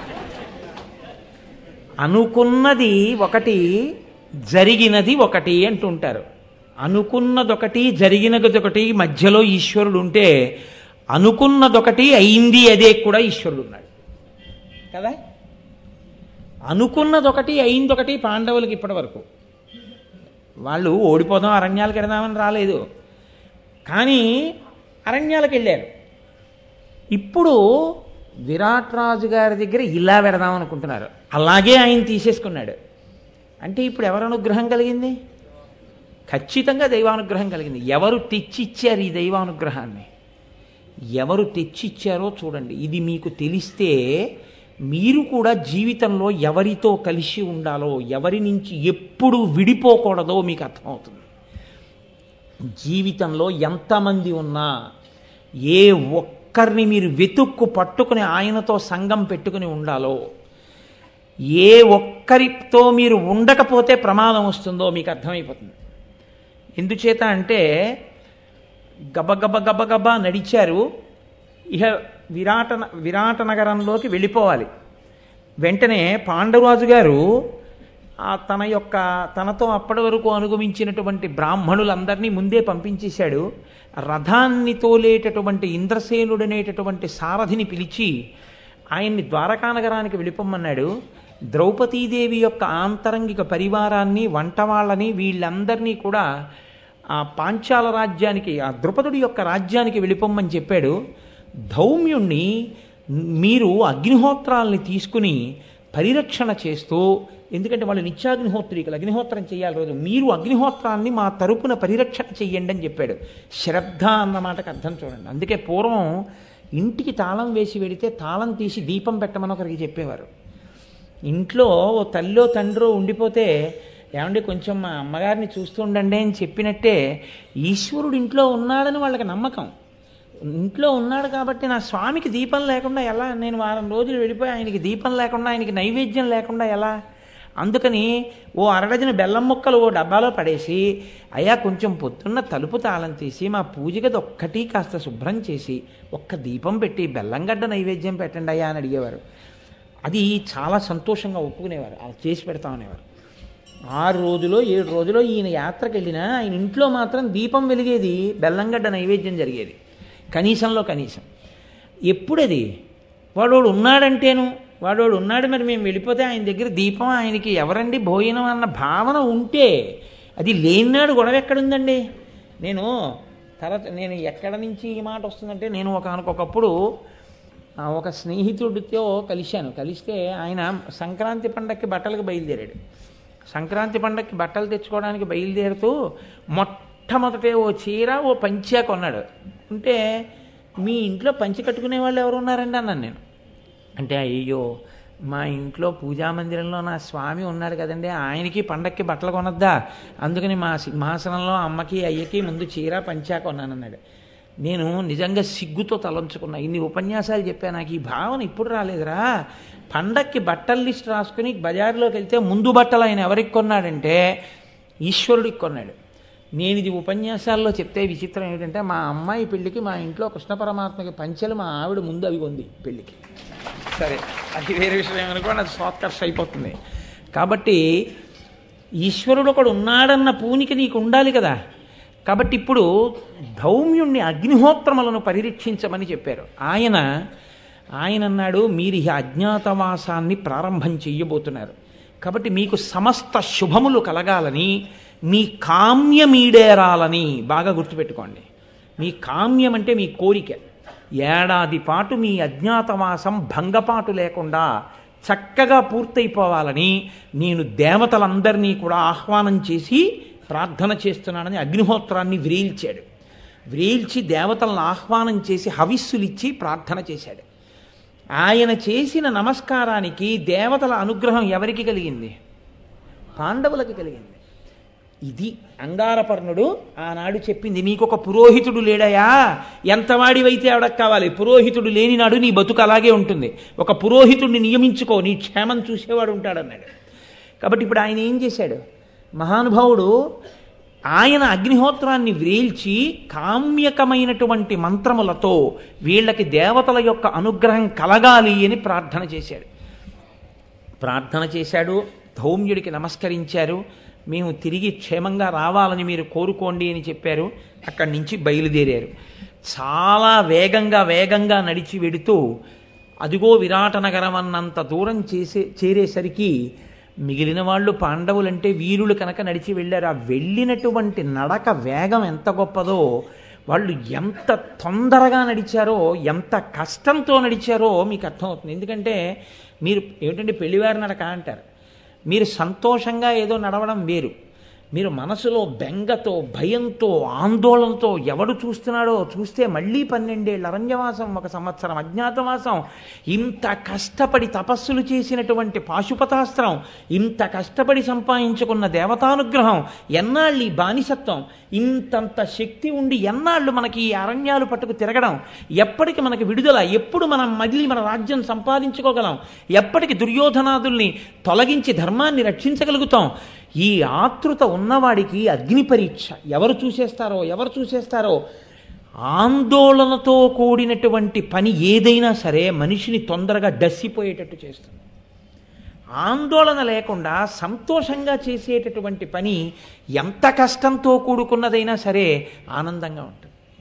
అనుకున్నది ఒకటి జరిగినది ఒకటి అంటుంటారు అనుకున్నదొకటి జరిగినది ఒకటి మధ్యలో ఈశ్వరుడు ఉంటే అనుకున్నదొకటి అయింది అదే కూడా ఈశ్వరుడు ఉన్నాడు కదా అనుకున్నదొకటి అయిందొకటి పాండవులకి ఇప్పటి వరకు వాళ్ళు ఓడిపోదాం అరణ్యాలకు వెడదామని రాలేదు కానీ అరణ్యాలకు వెళ్ళారు ఇప్పుడు విరాట్ రాజు గారి దగ్గర ఇలా పెడదాం అనుకుంటున్నారు అలాగే ఆయన తీసేసుకున్నాడు అంటే ఇప్పుడు ఎవరు అనుగ్రహం కలిగింది ఖచ్చితంగా దైవానుగ్రహం కలిగింది ఎవరు తెచ్చిచ్చారు ఈ దైవానుగ్రహాన్ని ఎవరు తెచ్చిచ్చారో చూడండి ఇది మీకు తెలిస్తే మీరు కూడా జీవితంలో ఎవరితో కలిసి ఉండాలో ఎవరి నుంచి ఎప్పుడు విడిపోకూడదో మీకు అర్థమవుతుంది జీవితంలో ఎంతమంది ఉన్నా ఏ ఒక్కరిని మీరు వెతుక్కు పట్టుకుని ఆయనతో సంఘం పెట్టుకుని ఉండాలో ఏ ఒక్కరితో మీరు ఉండకపోతే ప్రమాదం వస్తుందో మీకు అర్థమైపోతుంది ఎందుచేత అంటే గబగబ గబగబా నడిచారు ఇహ విరాట విరాట నగరంలోకి వెళ్ళిపోవాలి వెంటనే పాండవరాజు గారు ఆ తన యొక్క తనతో అప్పటి వరకు అనుగమించినటువంటి బ్రాహ్మణులందరినీ ముందే పంపించేశాడు రథాన్ని తోలేటటువంటి ఇంద్రసేనుడనేటటువంటి సారథిని పిలిచి ఆయన్ని ద్వారకా నగరానికి వెళ్ళిపోమన్నాడు ద్రౌపదీదేవి యొక్క ఆంతరంగిక పరివారాన్ని వంటవాళ్ళని వీళ్ళందరినీ కూడా ఆ పాంచాల రాజ్యానికి ఆ ద్రుపదుడి యొక్క రాజ్యానికి వెళ్ళిపోమ్మని చెప్పాడు ధౌమ్యుణ్ణి మీరు అగ్నిహోత్రాలని తీసుకుని పరిరక్షణ చేస్తూ ఎందుకంటే వాళ్ళు నిత్యాగ్నిహోత్రికలు అగ్నిహోత్రం చేయాలి రోజు మీరు అగ్నిహోత్రాన్ని మా తరపున పరిరక్షణ చెయ్యండి అని చెప్పాడు శ్రద్ధ అన్న మాటకు అర్థం చూడండి అందుకే పూర్వం ఇంటికి తాళం వేసి వెడితే తాళం తీసి దీపం పెట్టమని ఒకరికి చెప్పేవారు ఇంట్లో ఓ తల్లో తండ్రో ఉండిపోతే ఏమండి కొంచెం మా అమ్మగారిని చూస్తూ ఉండండి అని చెప్పినట్టే ఈశ్వరుడు ఇంట్లో ఉన్నాడని వాళ్ళకి నమ్మకం ఇంట్లో ఉన్నాడు కాబట్టి నా స్వామికి దీపం లేకుండా ఎలా నేను వారం రోజులు వెళ్ళిపోయి ఆయనకి దీపం లేకుండా ఆయనకి నైవేద్యం లేకుండా ఎలా అందుకని ఓ అరడజన బెల్లం ముక్కలు ఓ డబ్బాలో పడేసి అయ్యా కొంచెం పొద్దున్న తలుపు తాళం తీసి మా పూజ గది ఒక్కటి కాస్త శుభ్రం చేసి ఒక్క దీపం పెట్టి బెల్లంగడ్డ నైవేద్యం పెట్టండి అయ్యా అని అడిగేవారు అది చాలా సంతోషంగా ఒప్పుకునేవారు అలా చేసి పెడతామనేవారు ఆరు రోజులో ఏడు రోజులో ఈయన యాత్రకు వెళ్ళినా ఆయన ఇంట్లో మాత్రం దీపం వెలిగేది బెల్లంగడ్డ నైవేద్యం జరిగేది కనీసంలో కనీసం ఎప్పుడది వాడోడు ఉన్నాడంటేను వాడోడు ఉన్నాడు మరి మేము వెళ్ళిపోతే ఆయన దగ్గర దీపం ఆయనకి ఎవరండి భోజనం అన్న భావన ఉంటే అది లేనినాడు గొడవ ఎక్కడుందండి నేను తర్వాత నేను ఎక్కడ నుంచి ఈ మాట వస్తుందంటే నేను ఒక ఒకప్పుడు ఆ, ఒక స్నేహితుడితో కలిశాను కలిస్తే ఆయన సంక్రాంతి పండక్కి బట్టలకు బయలుదేరాడు సంక్రాంతి పండక్కి బట్టలు తెచ్చుకోవడానికి బయలుదేరుతూ మొట్టమొదటే ఓ చీర ఓ పంచా కొన్నాడు అంటే మీ ఇంట్లో పంచి కట్టుకునే వాళ్ళు ఎవరు ఉన్నారండి అన్నాను నేను అంటే అయ్యో మా ఇంట్లో పూజా మందిరంలో నా స్వామి ఉన్నాడు కదండి ఆయనకి పండక్కి బట్టలు కొనొద్దా అందుకని మా సింహాసనంలో అమ్మకి అయ్యకి ముందు చీర పంచా కొన్నానన్నాడు నేను నిజంగా సిగ్గుతో తలంచుకున్నా ఇన్ని ఉపన్యాసాలు చెప్పా నాకు ఈ భావన ఇప్పుడు రాలేదురా పండక్కి బట్టల లిస్ట్ రాసుకుని బజార్లోకి వెళ్తే ముందు బట్టలు ఆయన ఎవరికి కొన్నాడంటే ఈశ్వరుడికి కొన్నాడు నేను ఇది ఉపన్యాసాల్లో చెప్తే విచిత్రం ఏంటంటే మా అమ్మాయి పెళ్ళికి మా ఇంట్లో కృష్ణ పరమాత్మకి పంచెలు మా ఆవిడ ముందు అవి ఉంది పెళ్ళికి సరే అది వేరే విషయం అనుకోండి అది షార్ట్కట్స్ అయిపోతుంది కాబట్టి ఈశ్వరుడు ఒకడు ఉన్నాడన్న పూనికి నీకు ఉండాలి కదా కాబట్టి ఇప్పుడు ధౌమ్యుణ్ణి అగ్నిహోత్రములను పరిరక్షించమని చెప్పారు ఆయన ఆయన అన్నాడు మీరు ఈ అజ్ఞాతవాసాన్ని ప్రారంభం చెయ్యబోతున్నారు కాబట్టి మీకు సమస్త శుభములు కలగాలని మీ కామ్యమీడేరాలని బాగా గుర్తుపెట్టుకోండి మీ కామ్యం అంటే మీ కోరిక ఏడాది పాటు మీ అజ్ఞాతవాసం భంగపాటు లేకుండా చక్కగా పూర్తయిపోవాలని నేను దేవతలందరినీ కూడా ఆహ్వానం చేసి ప్రార్థన చేస్తున్నానని అగ్నిహోత్రాన్ని వ్రేల్చాడు వ్రేల్చి దేవతలను ఆహ్వానం చేసి హవిస్సులిచ్చి ప్రార్థన చేశాడు ఆయన చేసిన నమస్కారానికి దేవతల అనుగ్రహం ఎవరికి కలిగింది పాండవులకి కలిగింది ఇది అంగారపర్ణుడు ఆనాడు చెప్పింది నీకొక పురోహితుడు లేడయా ఎంత వాడివైతే ఆవిడకు కావాలి పురోహితుడు లేనినాడు నీ బతుకు అలాగే ఉంటుంది ఒక పురోహితుడిని నియమించుకో నీ క్షేమం చూసేవాడు ఉంటాడన్నాడు కాబట్టి ఇప్పుడు ఆయన ఏం చేశాడు మహానుభావుడు ఆయన అగ్నిహోత్రాన్ని వ్రేల్చి కామ్యకమైనటువంటి మంత్రములతో వీళ్ళకి దేవతల యొక్క అనుగ్రహం కలగాలి అని ప్రార్థన చేశాడు ప్రార్థన చేశాడు ధౌమ్యుడికి నమస్కరించారు మేము తిరిగి క్షేమంగా రావాలని మీరు కోరుకోండి అని చెప్పారు అక్కడి నుంచి బయలుదేరారు చాలా వేగంగా వేగంగా నడిచి వెడుతూ అదిగో విరాట నగరం అన్నంత దూరం చేసే చేరేసరికి మిగిలిన వాళ్ళు పాండవులంటే వీరులు కనుక నడిచి వెళ్ళారు ఆ వెళ్ళినటువంటి నడక వేగం ఎంత గొప్పదో వాళ్ళు ఎంత తొందరగా నడిచారో ఎంత కష్టంతో నడిచారో మీకు అర్థమవుతుంది ఎందుకంటే మీరు ఏమిటంటే పెళ్లివారి నడక అంటారు మీరు సంతోషంగా ఏదో నడవడం వేరు మీరు మనసులో బెంగతో భయంతో ఆందోళనతో ఎవడు చూస్తున్నాడో చూస్తే మళ్ళీ పన్నెండేళ్ళ అరణ్యవాసం ఒక సంవత్సరం అజ్ఞాతవాసం ఇంత కష్టపడి తపస్సులు చేసినటువంటి పాశుపతాస్త్రం ఇంత కష్టపడి సంపాదించుకున్న దేవతానుగ్రహం ఎన్నాళ్ళు ఈ బానిసత్వం ఇంతంత శక్తి ఉండి ఎన్నాళ్ళు మనకి ఈ అరణ్యాలు పట్టుకు తిరగడం ఎప్పటికి మనకి విడుదల ఎప్పుడు మనం మళ్ళీ మన రాజ్యం సంపాదించుకోగలం ఎప్పటికి దుర్యోధనాదుల్ని తొలగించి ధర్మాన్ని రక్షించగలుగుతాం ఈ ఆతృత ఉన్నవాడికి అగ్ని పరీక్ష ఎవరు చూసేస్తారో ఎవరు చూసేస్తారో ఆందోళనతో కూడినటువంటి పని ఏదైనా సరే మనిషిని తొందరగా డస్సిపోయేటట్టు చేస్తుంది ఆందోళన లేకుండా సంతోషంగా చేసేటటువంటి పని ఎంత కష్టంతో కూడుకున్నదైనా సరే ఆనందంగా ఉంటుంది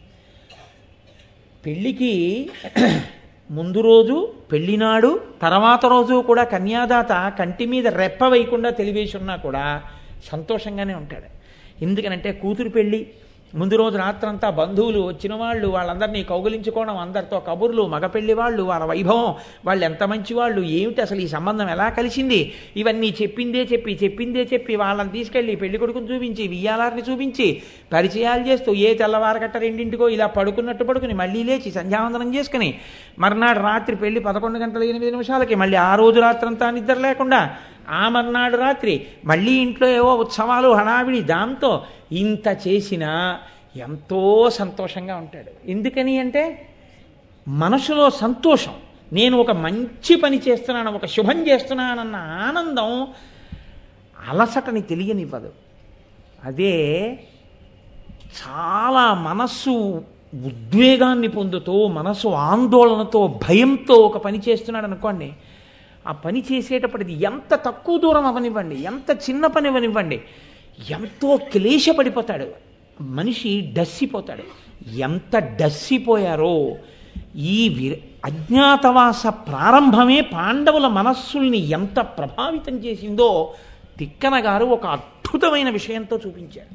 పెళ్ళికి ముందు రోజు పెళ్ళినాడు తర్వాత రోజు కూడా కన్యాదాత కంటి మీద రెప్ప వేయకుండా తెలివేసి ఉన్నా కూడా సంతోషంగానే ఉంటాడు ఎందుకనంటే కూతురు పెళ్ళి ముందు రోజు రాత్రంతా బంధువులు వచ్చిన వాళ్ళు వాళ్ళందరినీ కౌగులించుకోవడం అందరితో కబుర్లు మగపెళ్లి వాళ్ళు వాళ్ళ వైభవం వాళ్ళు ఎంత మంచి వాళ్ళు ఏమిటి అసలు ఈ సంబంధం ఎలా కలిసింది ఇవన్నీ చెప్పిందే చెప్పి చెప్పిందే చెప్పి వాళ్ళని తీసుకెళ్ళి పెళ్లి కొడుకుని చూపించి వియ్యాలారిని చూపించి పరిచయాలు చేస్తూ ఏ తెల్లవారగట్ట రెండింటికో ఇలా పడుకున్నట్టు పడుకుని మళ్ళీ లేచి సంధ్యావందనం చేసుకుని మర్నాడు రాత్రి పెళ్లి పదకొండు గంటల ఎనిమిది నిమిషాలకి మళ్ళీ ఆ రోజు రాత్రంతా నిద్ర లేకుండా ఆ మర్నాడు రాత్రి మళ్ళీ ఇంట్లో ఏవో ఉత్సవాలు హడావిడి దాంతో ఇంత చేసినా ఎంతో సంతోషంగా ఉంటాడు ఎందుకని అంటే మనసులో సంతోషం నేను ఒక మంచి పని చేస్తున్నాను ఒక శుభం చేస్తున్నానన్న ఆనందం అలసటని తెలియనివ్వదు అదే చాలా మనస్సు ఉద్వేగాన్ని పొందుతూ మనసు ఆందోళనతో భయంతో ఒక పని చేస్తున్నాడు అనుకోండి ఆ పని చేసేటప్పటిది ఎంత తక్కువ దూరం అవనివ్వండి ఎంత చిన్న పని అవనివ్వండి ఎంతో క్లేశపడిపోతాడు మనిషి డస్సిపోతాడు ఎంత డస్సిపోయారో ఈ వి అజ్ఞాతవాస ప్రారంభమే పాండవుల మనస్సుల్ని ఎంత ప్రభావితం చేసిందో తిక్కన గారు ఒక అద్భుతమైన విషయంతో చూపించారు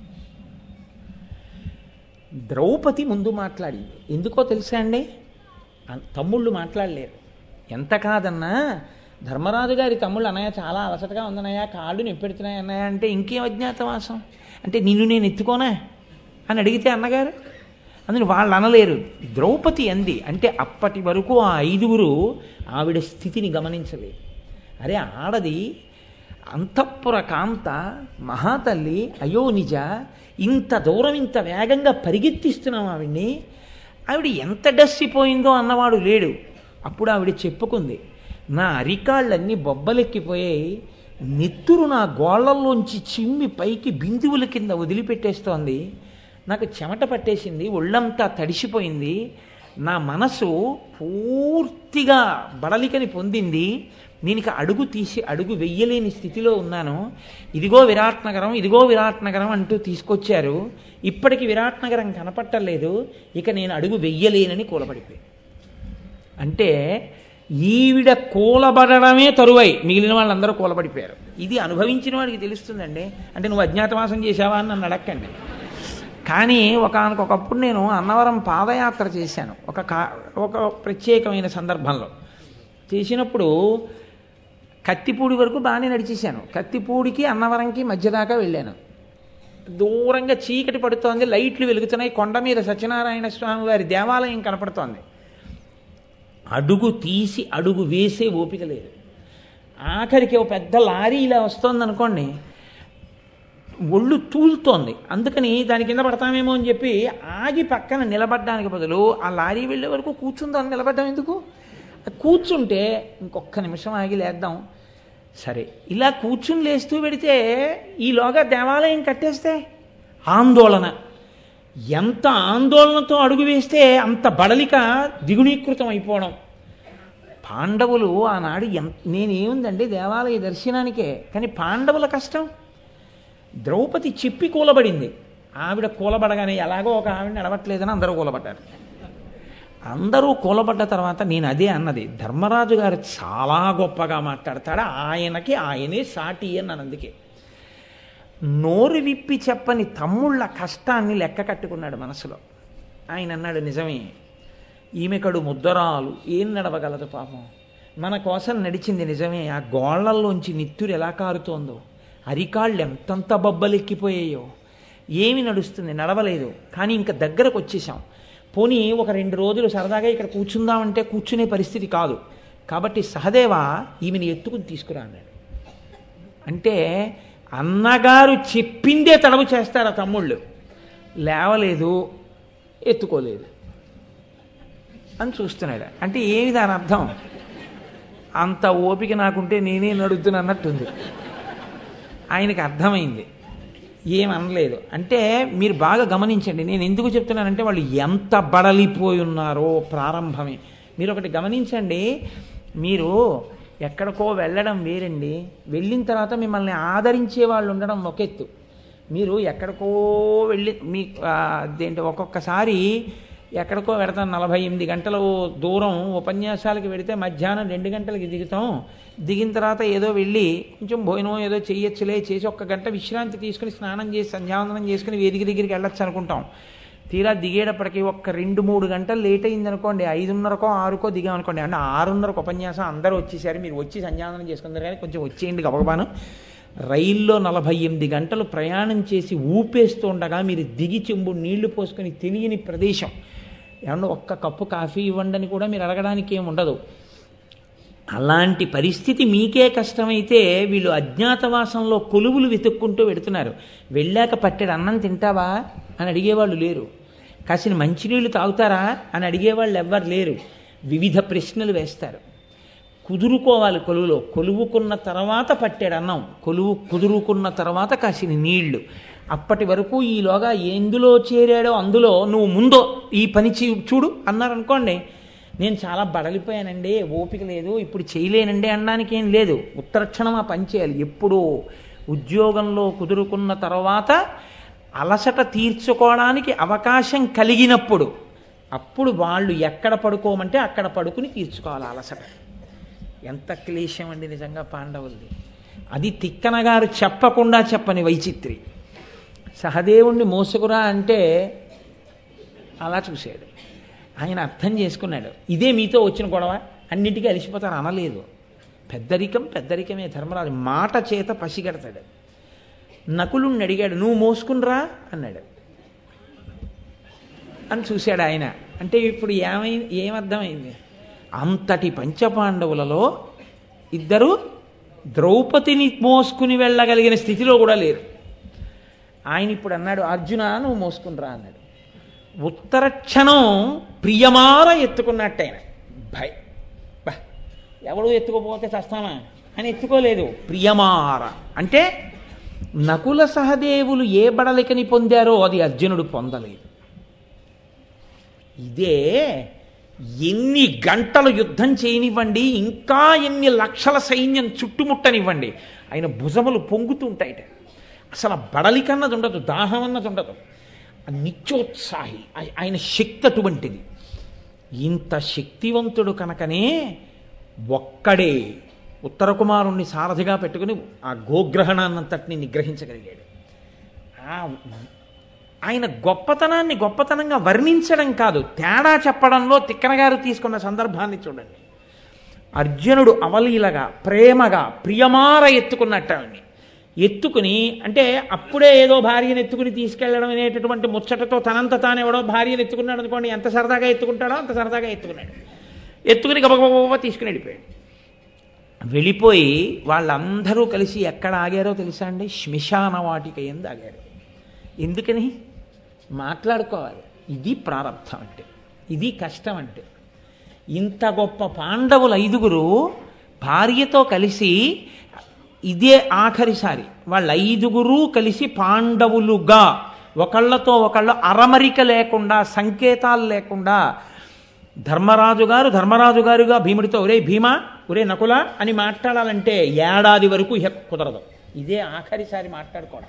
ద్రౌపది ముందు మాట్లాడింది ఎందుకో తెలుసా అండి అన్- తమ్ముళ్ళు మాట్లాడలేరు ఎంత కాదన్నా ధర్మరాజు గారి తమ్ముళ్ళు అన్నయ్య చాలా అలసటగా ఉందన్నయ్య కాళ్ళు నొప్పెడుతున్నాయి అన్నయ్య అంటే ఇంకేం అజ్ఞాతవాసం అంటే నిన్ను నేను ఎత్తుకోనా అని అడిగితే అన్నగారు అందుని వాళ్ళు అనలేరు ద్రౌపది అంది అంటే అప్పటి వరకు ఆ ఐదుగురు ఆవిడ స్థితిని గమనించలేదు అరే ఆడది అంతఃపుర కాంత మహాతల్లి అయో నిజ ఇంత దూరం ఇంత వేగంగా పరిగెత్తిస్తున్నాం ఆవిడ్ని ఆవిడ ఎంత డస్సిపోయిందో అన్నవాడు లేడు అప్పుడు ఆవిడ చెప్పుకుంది నా అరికాళ్ళన్నీ బొబ్బలెక్కిపోయాయి నెత్తురు నా గోళ్లల్లోంచి చిమ్మి పైకి బిందువుల కింద వదిలిపెట్టేస్తోంది నాకు చెమట పట్టేసింది ఒళ్ళంతా తడిసిపోయింది నా మనసు పూర్తిగా బడలికని పొందింది నేను ఇక అడుగు తీసి అడుగు వెయ్యలేని స్థితిలో ఉన్నాను ఇదిగో విరాట్ నగరం ఇదిగో విరాట్ నగరం అంటూ తీసుకొచ్చారు ఇప్పటికి విరాట్ నగరం కనపట్టలేదు ఇక నేను అడుగు వెయ్యలేనని కూలబడిపోయాను అంటే ఈవిడ కూలబడడమే తరువై మిగిలిన వాళ్ళందరూ కూలబడిపోయారు ఇది అనుభవించిన వాడికి తెలుస్తుందండి అంటే నువ్వు అజ్ఞాతవాసం చేశావా అని నన్ను అడక్కండి కానీ ఒకనకొకప్పుడు నేను అన్నవరం పాదయాత్ర చేశాను ఒక కా ఒక ప్రత్యేకమైన సందర్భంలో చేసినప్పుడు కత్తిపూడి వరకు బాగానే నడిచేశాను కత్తిపూడికి అన్నవరంకి మధ్య దాకా వెళ్ళాను దూరంగా చీకటి పడుతోంది లైట్లు వెలుగుతున్నాయి కొండ మీద సత్యనారాయణ స్వామి వారి దేవాలయం కనపడుతోంది అడుగు తీసి అడుగు వేసే ఓపిక లేదు ఆఖరికి ఒక పెద్ద లారీ ఇలా వస్తుంది అనుకోండి ఒళ్ళు తూలుతోంది అందుకని దాని కింద పడతామేమో అని చెప్పి ఆగి పక్కన నిలబడ్డానికి బదులు ఆ లారీ వెళ్ళే వరకు కూర్చుందాం నిలబడ్డం ఎందుకు కూర్చుంటే ఇంకొక నిమిషం ఆగి లేద్దాం సరే ఇలా కూర్చుని లేస్తూ పెడితే ఈలోగా దేవాలయం కట్టేస్తే ఆందోళన ఎంత ఆందోళనతో అడుగు వేస్తే అంత బడలిక దిగుణీకృతం అయిపోవడం పాండవులు ఆనాడు ఎంత నేనేముందండి దేవాలయ దర్శనానికే కానీ పాండవుల కష్టం ద్రౌపది చెప్పి కూలబడింది ఆవిడ కూలబడగానే ఎలాగో ఒక ఆవిడ నడవట్లేదని అందరూ కూలబడ్డారు అందరూ కూలబడ్డ తర్వాత నేను అదే అన్నది ధర్మరాజు గారు చాలా గొప్పగా మాట్లాడతాడు ఆయనకి ఆయనే సాటి అని అందుకే నోరు విప్పి చెప్పని తమ్ముళ్ళ కష్టాన్ని లెక్క కట్టుకున్నాడు మనసులో ఆయన అన్నాడు నిజమే ఈమె కడు ముద్దరాలు ఏం నడవగలదు పాపం మన కోసం నడిచింది నిజమే ఆ గోళ్లల్లోంచి నిత్తురు ఎలా కారుతోందో అరికాళ్ళు ఎంతంత బొబ్బలెక్కిపోయాయో ఏమి నడుస్తుంది నడవలేదు కానీ ఇంకా దగ్గరకు వచ్చేసాం పోనీ ఒక రెండు రోజులు సరదాగా ఇక్కడ కూర్చుందామంటే కూర్చునే పరిస్థితి కాదు కాబట్టి సహదేవ ఈమెను ఎత్తుకుని తీసుకురా అన్నాడు అంటే అన్నగారు చెప్పిందే తడవు చేస్తారు ఆ తమ్ముళ్ళు లేవలేదు ఎత్తుకోలేదు అని చూస్తున్నాడు అంటే ఏమి దాని అర్థం అంత ఓపిక నాకుంటే నేనే నడుద్దును అన్నట్టుంది ఆయనకి అర్థమైంది ఏమనలేదు అంటే మీరు బాగా గమనించండి నేను ఎందుకు చెప్తున్నానంటే వాళ్ళు ఎంత బడలిపోయి ఉన్నారో ప్రారంభమే మీరు ఒకటి గమనించండి మీరు ఎక్కడికో వెళ్ళడం వేరండి వెళ్ళిన తర్వాత మిమ్మల్ని ఆదరించే వాళ్ళు ఉండడం ఒక ఎత్తు మీరు ఎక్కడికో వెళ్ళి మీ ఆ, అదేంటి ఒక్కొక్కసారి ఎక్కడికో వెడతాం నలభై ఎనిమిది గంటలు దూరం ఉపన్యాసాలకి వెడితే మధ్యాహ్నం రెండు గంటలకి దిగుతాం దిగిన తర్వాత ఏదో వెళ్ళి కొంచెం భోజనం ఏదో చేయొచ్చులే చేసి ఒక్క గంట విశ్రాంతి తీసుకుని స్నానం చేసి సంధ్యావందనం చేసుకుని వేదిక దగ్గరికి వెళ్ళొచ్చు అనుకుంటాం తీరా దిగేటప్పటికి ఒక్క రెండు మూడు గంటలు లేట్ అయింది అనుకోండి ఐదున్నరకో ఆరుకో దిగామనుకోండి అంటే ఆరున్నరకు ఉపన్యాసం అందరూ వచ్చేసారు మీరు వచ్చి సంధ్యావందనం చేసుకుందరు కానీ కొంచెం వచ్చేయండి గబగబాను రైల్లో నలభై ఎనిమిది గంటలు ప్రయాణం చేసి ఊపేస్తూ ఉండగా మీరు దిగి చెంబు నీళ్లు పోసుకొని తెలియని ప్రదేశం ఏమన్నా ఒక్క కప్పు కాఫీ ఇవ్వండి అని కూడా మీరు అడగడానికి ఏమి ఉండదు అలాంటి పరిస్థితి మీకే కష్టమైతే వీళ్ళు అజ్ఞాతవాసంలో కొలువులు వెతుక్కుంటూ పెడుతున్నారు వెళ్ళాక పట్టెడు అన్నం తింటావా అని అడిగేవాళ్ళు లేరు కాసిన మంచినీళ్ళు తాగుతారా అని అడిగేవాళ్ళు ఎవ్వరు లేరు వివిధ ప్రశ్నలు వేస్తారు కుదురుకోవాలి కొలువులో కొలువుకున్న తర్వాత పట్టెడు అన్నం కొలువు కుదురుకున్న తర్వాత కాసిన నీళ్లు అప్పటి వరకు ఈలోగా ఎందులో చేరాడో అందులో నువ్వు ముందో ఈ పని చూ- చూడు అన్నారనుకోండి నేను చాలా బడలిపోయానండి ఓపిక లేదు ఇప్పుడు చేయలేనండి అనడానికి ఏం లేదు ఉత్తరక్షణం ఆ పని చేయాలి ఎప్పుడు ఉద్యోగంలో కుదురుకున్న తర్వాత అలసట తీర్చుకోవడానికి అవకాశం కలిగినప్పుడు అప్పుడు వాళ్ళు ఎక్కడ పడుకోమంటే అక్కడ పడుకుని తీర్చుకోవాలి ఆ అలసట ఎంత క్లేశం అండి నిజంగా పాండవులది అది తిక్కన గారు చెప్పకుండా చెప్పని వైచిత్రి సహదేవుణ్ణి మోసుకురా అంటే అలా చూశాడు ఆయన అర్థం చేసుకున్నాడు ఇదే మీతో వచ్చిన గొడవ అన్నిటికీ అలిసిపోతాను అనలేదు పెద్దరికం పెద్దరికమే ధర్మరాజు మాట చేత పసిగడతాడు నకులుణ్ణి అడిగాడు నువ్వు మోసుకునిరా అన్నాడు అని చూశాడు ఆయన అంటే ఇప్పుడు ఏమై ఏమర్థమైంది అంతటి పంచపాండవులలో ఇద్దరు ద్రౌపదిని మోసుకుని వెళ్ళగలిగిన స్థితిలో కూడా లేరు ఆయన ఇప్పుడు అన్నాడు అర్జున నువ్వు మోసుకునిరా అన్నాడు ఉత్తర క్షణం ప్రియమార ఎత్తుకున్నట్టు ఆయన భయ బా ఎవడు ఎత్తుకోపోతే చస్తామా అని ఎత్తుకోలేదు ప్రియమార అంటే నకుల సహదేవులు ఏ బడలికని పొందారో అది అర్జునుడు పొందలేదు ఇదే ఎన్ని గంటలు యుద్ధం చేయనివ్వండి ఇంకా ఎన్ని లక్షల సైన్యం చుట్టుముట్టనివ్వండి ఆయన భుజములు పొంగుతుంటాయిట అసలు ఆ బడలికన్నది ఉండదు దాహం అన్నది ఉండదు ఆ నిత్యోత్సాహి ఆయ- ఆయన శక్తి అటువంటిది ఇంత శక్తివంతుడు కనుకనే ఒక్కడే ఉత్తర కుమారుణ్ణి సారథిగా పెట్టుకుని ఆ గోగ్రహణాన్నంతటిని నిగ్రహించగలిగాడు ఆ ఆయన గొప్పతనాన్ని గొప్పతనంగా వర్ణించడం కాదు తేడా చెప్పడంలో తిక్కన గారు తీసుకున్న సందర్భాన్ని చూడండి అర్జునుడు అవలీలగా ప్రేమగా ప్రియమార ఎత్తుకున్నట్టు ఆవిడ్ని ఎత్తుకుని అంటే అప్పుడే ఏదో భార్యను ఎత్తుకుని తీసుకెళ్ళడం అనేటటువంటి ముచ్చటతో తనంత తానెవడో భార్యను ఎత్తుకున్నాడు అనుకోండి ఎంత సరదాగా ఎత్తుకుంటాడో అంత సరదాగా ఎత్తుకున్నాడు ఎత్తుకుని గబగబ తీసుకుని వెళ్ళిపోయాడు వెళ్ళిపోయి వాళ్ళందరూ కలిసి ఎక్కడ ఆగారో తెలుసా అండి శ్మశాన వాటిక ఎందు ఆగారు ఎందుకని మాట్లాడుకోవాలి ఇది ప్రారంభం అంటే ఇది కష్టం అంటే ఇంత గొప్ప పాండవులు ఐదుగురు భార్యతో కలిసి ఇదే ఆఖరిసారి వాళ్ళ ఐదుగురు కలిసి పాండవులుగా ఒకళ్ళతో ఒకళ్ళు అరమరిక లేకుండా సంకేతాలు లేకుండా ధర్మరాజు గారు ధర్మరాజు గారుగా భీముడితో ఒరే భీమా ఒరే నకుల అని మాట్లాడాలంటే ఏడాది వరకు ఇహ కుదరదు ఇదే ఆఖరిసారి మాట్లాడుకోవడం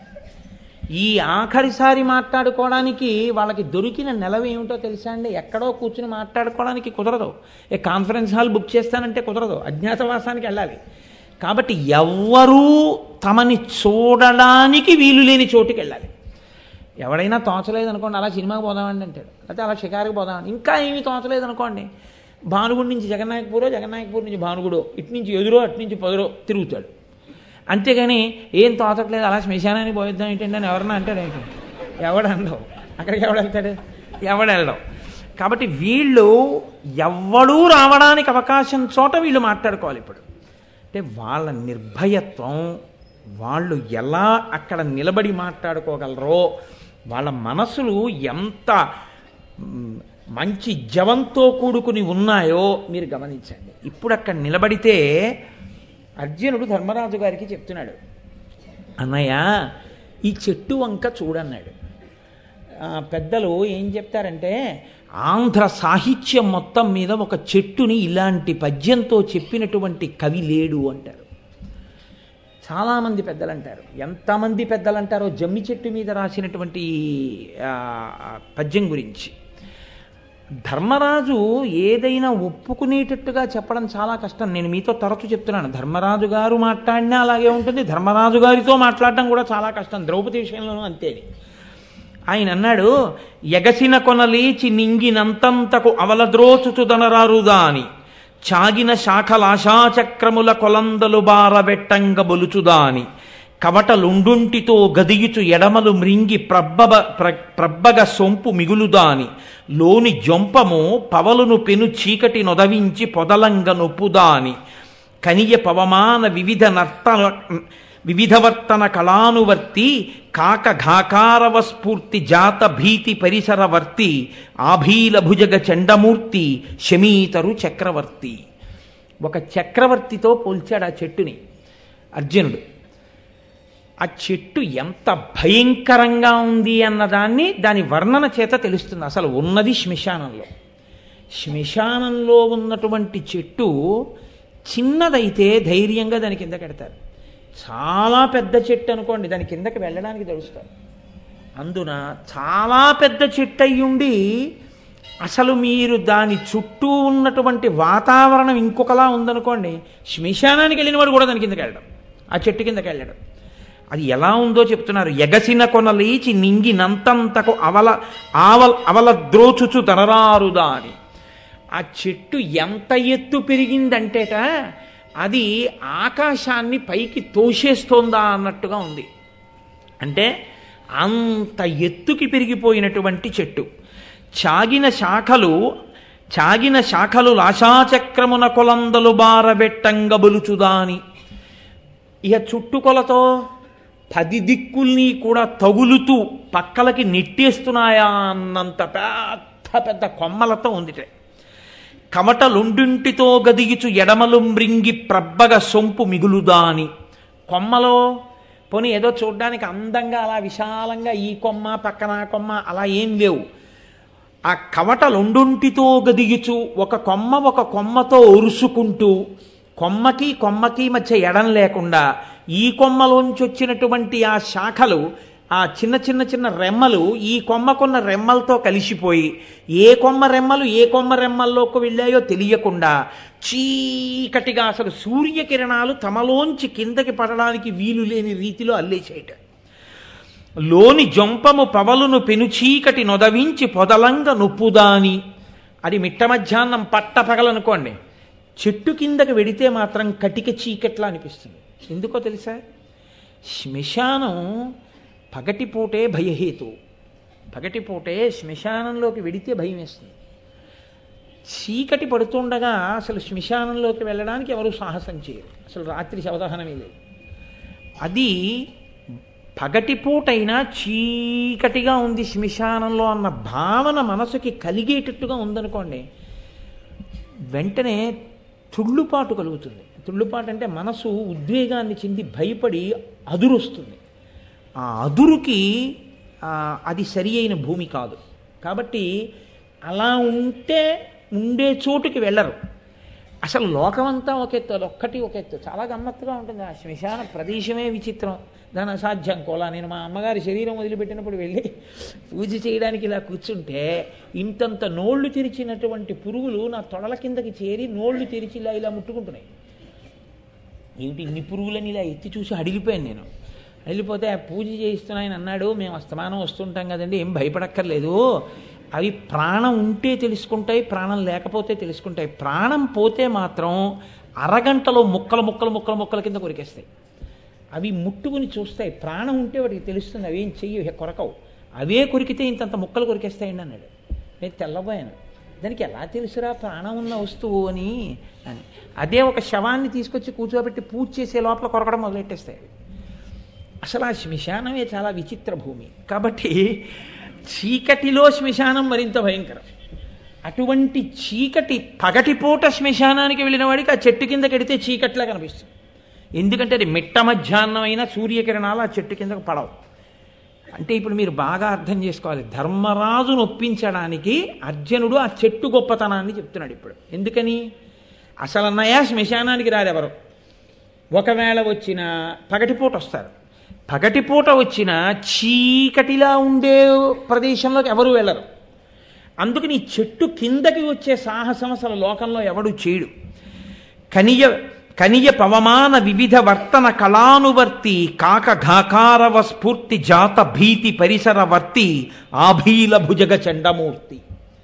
ఈ ఆఖరిసారి మాట్లాడుకోవడానికి వాళ్ళకి దొరికిన నెలవు ఏమిటో తెలుసా అండి ఎక్కడో కూర్చుని మాట్లాడుకోవడానికి కుదరదు ఏ కాన్ఫరెన్స్ హాల్ బుక్ చేస్తానంటే కుదరదు అజ్ఞాతవాసానికి వెళ్ళాలి కాబట్టి ఎవ్వరూ తమని చూడడానికి వీలు లేని చోటుకి వెళ్ళాలి ఎవడైనా తోచలేదు అనుకోండి అలా సినిమాకి పోదామండి అంటాడు లేకపోతే అలా షికారుకి పోదామండి ఇంకా ఏమీ తోచలేదు అనుకోండి భానుగుడి నుంచి జగన్నాయకపూరో జగన్నాయకపూర్ నుంచి భానుగుడో ఇటు నుంచి ఎదురో అటు నుంచి పొదరో తిరుగుతాడు అంతేగాని ఏం తోచట్లేదు అలా శ్మశానానికి పోయిద్దాం ఏంటండి అని ఎవరన్నా అంటాడు ఏంటి ఎవడండవు అక్కడికి ఎవడు వెళ్తాడు ఎవడు వెళ్ళడం కాబట్టి వీళ్ళు ఎవ్వడూ రావడానికి అవకాశం చోట వీళ్ళు మాట్లాడుకోవాలి ఇప్పుడు అంటే వాళ్ళ నిర్భయత్వం వాళ్ళు ఎలా అక్కడ నిలబడి మాట్లాడుకోగలరో వాళ్ళ మనసులు ఎంత మ్, మంచి జవంతో కూడుకుని ఉన్నాయో మీరు గమనించండి ఇప్పుడు అక్కడ నిలబడితే అర్జునుడు ధర్మరాజు గారికి చెప్తున్నాడు అన్నయ్య ఈ చెట్టు వంక చూడన్నాడు ఆ, పెద్దలు ఏం చెప్తారంటే ఆంధ్ర సాహిత్యం మొత్తం మీద ఒక చెట్టుని ఇలాంటి పద్యంతో చెప్పినటువంటి కవి లేడు అంటారు చాలామంది పెద్దలు అంటారు ఎంతమంది పెద్దలు అంటారో జమ్మి చెట్టు మీద రాసినటువంటి ఆ, పద్యం గురించి ధర్మరాజు ఏదైనా ఒప్పుకునేటట్టుగా చెప్పడం చాలా కష్టం నేను మీతో తరచు చెప్తున్నాను ధర్మరాజు గారు మాట్లాడినా అలాగే ఉంటుంది ధర్మరాజు గారితో మాట్లాడడం కూడా చాలా కష్టం ద్రౌపది విషయంలోనూ అంతేని ఆయన అన్నాడు ఎగసిన కొనలేచి నింగినంతంతకు అవలద్రోచుతుదనరారుదా అని చాగిన శాఖలాశాచక్రముల కొలందలు బారబెట్టంగ బొలుచుదాని కవటలుండుంటితో గదియుచు ఎడమలు మృంగి ప్రబ్బబ ప్ర- ప్రబ్బగ సొంపు మిగులుదాని లోని జొంపము పవలును పెను చీకటి నొదవించి పొదలంగ నొప్పుదాని కనియ పవమాన వివిధ నర్తన వివిధవర్తన కళానువర్తి కాక ఘాకారవ స్ఫూర్తి జాత భీతి పరిసరవర్తి ఆభీల భుజగ చండమూర్తి శమీతరు చక్రవర్తి ఒక చక్రవర్తితో పోల్చాడు ఆ చెట్టుని అర్జునుడు ఆ చెట్టు ఎంత భయంకరంగా ఉంది అన్నదాన్ని దాని వర్ణన చేత తెలుస్తుంది అసలు ఉన్నది శ్మశానంలో శ్మశానంలో ఉన్నటువంటి చెట్టు చిన్నదైతే ధైర్యంగా దాని కింద కడతారు చాలా పెద్ద చెట్టు అనుకోండి దాని కిందకి వెళ్ళడానికి తెలుస్తారు అందున చాలా పెద్ద చెట్టు అయ్యుండి అసలు మీరు దాని చుట్టూ ఉన్నటువంటి వాతావరణం ఇంకొకలా ఉందనుకోండి శ్మశానానికి వెళ్ళిన వాడు కూడా దాని కిందకి వెళ్ళడం ఆ చెట్టు కిందకి వెళ్ళడం అది ఎలా ఉందో చెప్తున్నారు ఎగసిన కొనలేచి నింగినంతంతకు అవల ఆవల అవల ద్రోచుచు తరరారుదా అని ఆ చెట్టు ఎంత ఎత్తు పెరిగిందంటేట అది ఆకాశాన్ని పైకి తోసేస్తోందా అన్నట్టుగా ఉంది అంటే అంత ఎత్తుకి పెరిగిపోయినటువంటి చెట్టు చాగిన శాఖలు చాగిన శాఖలు లాశాచక్రమున కొలందలు బారబెట్టంగబులుచుదాని ఇక చుట్టుకొలతో పది దిక్కుల్ని కూడా తగులుతూ పక్కలకి నెట్టేస్తున్నాయా అన్నంత పెద్ద పెద్ద కొమ్మలతో ఉందిటే కమటలుండింటితో గదిగిచు ఎడమలు మృంగి ప్రబ్బగ సొంపు మిగులుదాని కొమ్మలో పోనీ ఏదో చూడ్డానికి అందంగా అలా విశాలంగా ఈ కొమ్మ పక్కన ఆ కొమ్మ అలా ఏం లేవు ఆ కవటలుండుంటితో గదిగిచు ఒక కొమ్మ ఒక కొమ్మతో ఒరుసుకుంటూ కొమ్మకి కొమ్మకి మధ్య ఎడం లేకుండా ఈ కొమ్మలోంచి వచ్చినటువంటి ఆ శాఖలు ఆ చిన్న చిన్న చిన్న రెమ్మలు ఈ కొమ్మకున్న రెమ్మలతో కలిసిపోయి ఏ కొమ్మ రెమ్మలు ఏ కొమ్మ రెమ్మల్లోకి వెళ్ళాయో తెలియకుండా చీకటిగా అసలు సూర్యకిరణాలు తమలోంచి కిందకి పడడానికి వీలు లేని రీతిలో అల్లేసేయట లోని జొంపము పవలును పెనుచీకటి నొదవించి పొదలంగ నొప్పుదాని అది మిట్ట మధ్యాహ్నం పట్ట పగలనుకోండి చెట్టు కిందకి వెడితే మాత్రం కటిక చీకట్లా అనిపిస్తుంది ఎందుకో తెలుసా శ్మశానం పగటిపూటే భయహేతు పగటిపూటే శ్మశానంలోకి వెడితే భయం వేస్తుంది చీకటి పడుతుండగా అసలు శ్మశానంలోకి వెళ్ళడానికి ఎవరు సాహసం చేయరు అసలు రాత్రి శవదహనమే లేదు అది పగటిపూటైనా చీకటిగా ఉంది శ్మశానంలో అన్న భావన మనసుకి కలిగేటట్టుగా ఉందనుకోండి వెంటనే తుళ్ళుపాటు కలుగుతుంది తుళ్ళుపాటు అంటే మనసు ఉద్వేగాన్ని చెంది భయపడి అదురొస్తుంది ఆ అదురుకి ఆ, అది సరి అయిన భూమి కాదు కాబట్టి అలా ఉంటే ఉండే చోటుకి వెళ్ళరు అసలు లోకమంతా ఒక ఎత్తు అది ఒక్కటి ఒక ఎత్తు చాలా గమ్మత్తుగా ఉంటుంది ఆ శ్మశాన ప్రదేశమే విచిత్రం దాని అసాధ్యం కోలా నేను మా అమ్మగారి శరీరం వదిలిపెట్టినప్పుడు వెళ్ళి పూజ చేయడానికి ఇలా కూర్చుంటే ఇంతంత నోళ్లు తెరిచినటువంటి పురుగులు నా తొడల కిందకి చేరి నోళ్లు తెరిచి ఇలా ఇలా ముట్టుకుంటున్నాయి ఏమిటి ఇన్ని పురుగులని ఇలా ఎత్తి చూసి అడిగిపోయాను నేను వెళ్ళిపోతే ఆ పూజ చేయిస్తున్నాయని అన్నాడు మేము అస్తమానం వస్తుంటాం కదండి ఏం భయపడక్కర్లేదు అవి ప్రాణం ఉంటే తెలుసుకుంటాయి ప్రాణం లేకపోతే తెలుసుకుంటాయి ప్రాణం పోతే మాత్రం అరగంటలో ముక్కలు ముక్కలు ముక్కలు ముక్కల కింద కొరికేస్తాయి అవి ముట్టుకుని చూస్తాయి ప్రాణం ఉంటే వాటికి తెలుస్తుంది అవేం చెయ్యి కొరకవు అవే కొరికితే ఇంతంత ముక్కలు కొరికేస్తాయండి అన్నాడు నేను తెల్లబోయాను దానికి ఎలా తెలుసురా ప్రాణం ఉన్న వస్తువు అని అని అదే ఒక శవాన్ని తీసుకొచ్చి కూర్చోబెట్టి పూజ చేసే లోపల కొరకడం మొదలెట్టేస్తాయి అవి. అసలు ఆ శ్మశానమే చాలా విచిత్ర భూమి కాబట్టి చీకటిలో శ్మశానం మరింత భయంకరం అటువంటి చీకటి పగటిపూట శ్మశానానికి వెళ్ళిన వాడికి ఆ చెట్టు కింద కడితే చీకట్లా కనిపిస్తుంది ఎందుకంటే అది మిట్ట మధ్యాహ్నమైన సూర్యకిరణాలు ఆ చెట్టు కిందకు పడవు అంటే ఇప్పుడు మీరు బాగా అర్థం చేసుకోవాలి ధర్మరాజును ఒప్పించడానికి అర్జునుడు ఆ చెట్టు గొప్పతనాన్ని చెప్తున్నాడు ఇప్పుడు ఎందుకని అసలు అన్నయ్య శ్మశానానికి రారెవరు ఒకవేళ వచ్చిన పగటిపూట వస్తారు పగటిపూట వచ్చిన చీకటిలా ఉండే ప్రదేశంలోకి ఎవరు వెళ్ళరు అందుకని ఈ చెట్టు కిందకి వచ్చే సాహసం అసలు లోకంలో ఎవడు చేయడు కనియ కనియ పవమాన వివిధ వర్తన కళానువర్తి కాక ఘాకారవ స్ఫూర్తి జాత భీతి పరిసరవర్తి ఆభీల భుజగ చండమూర్తి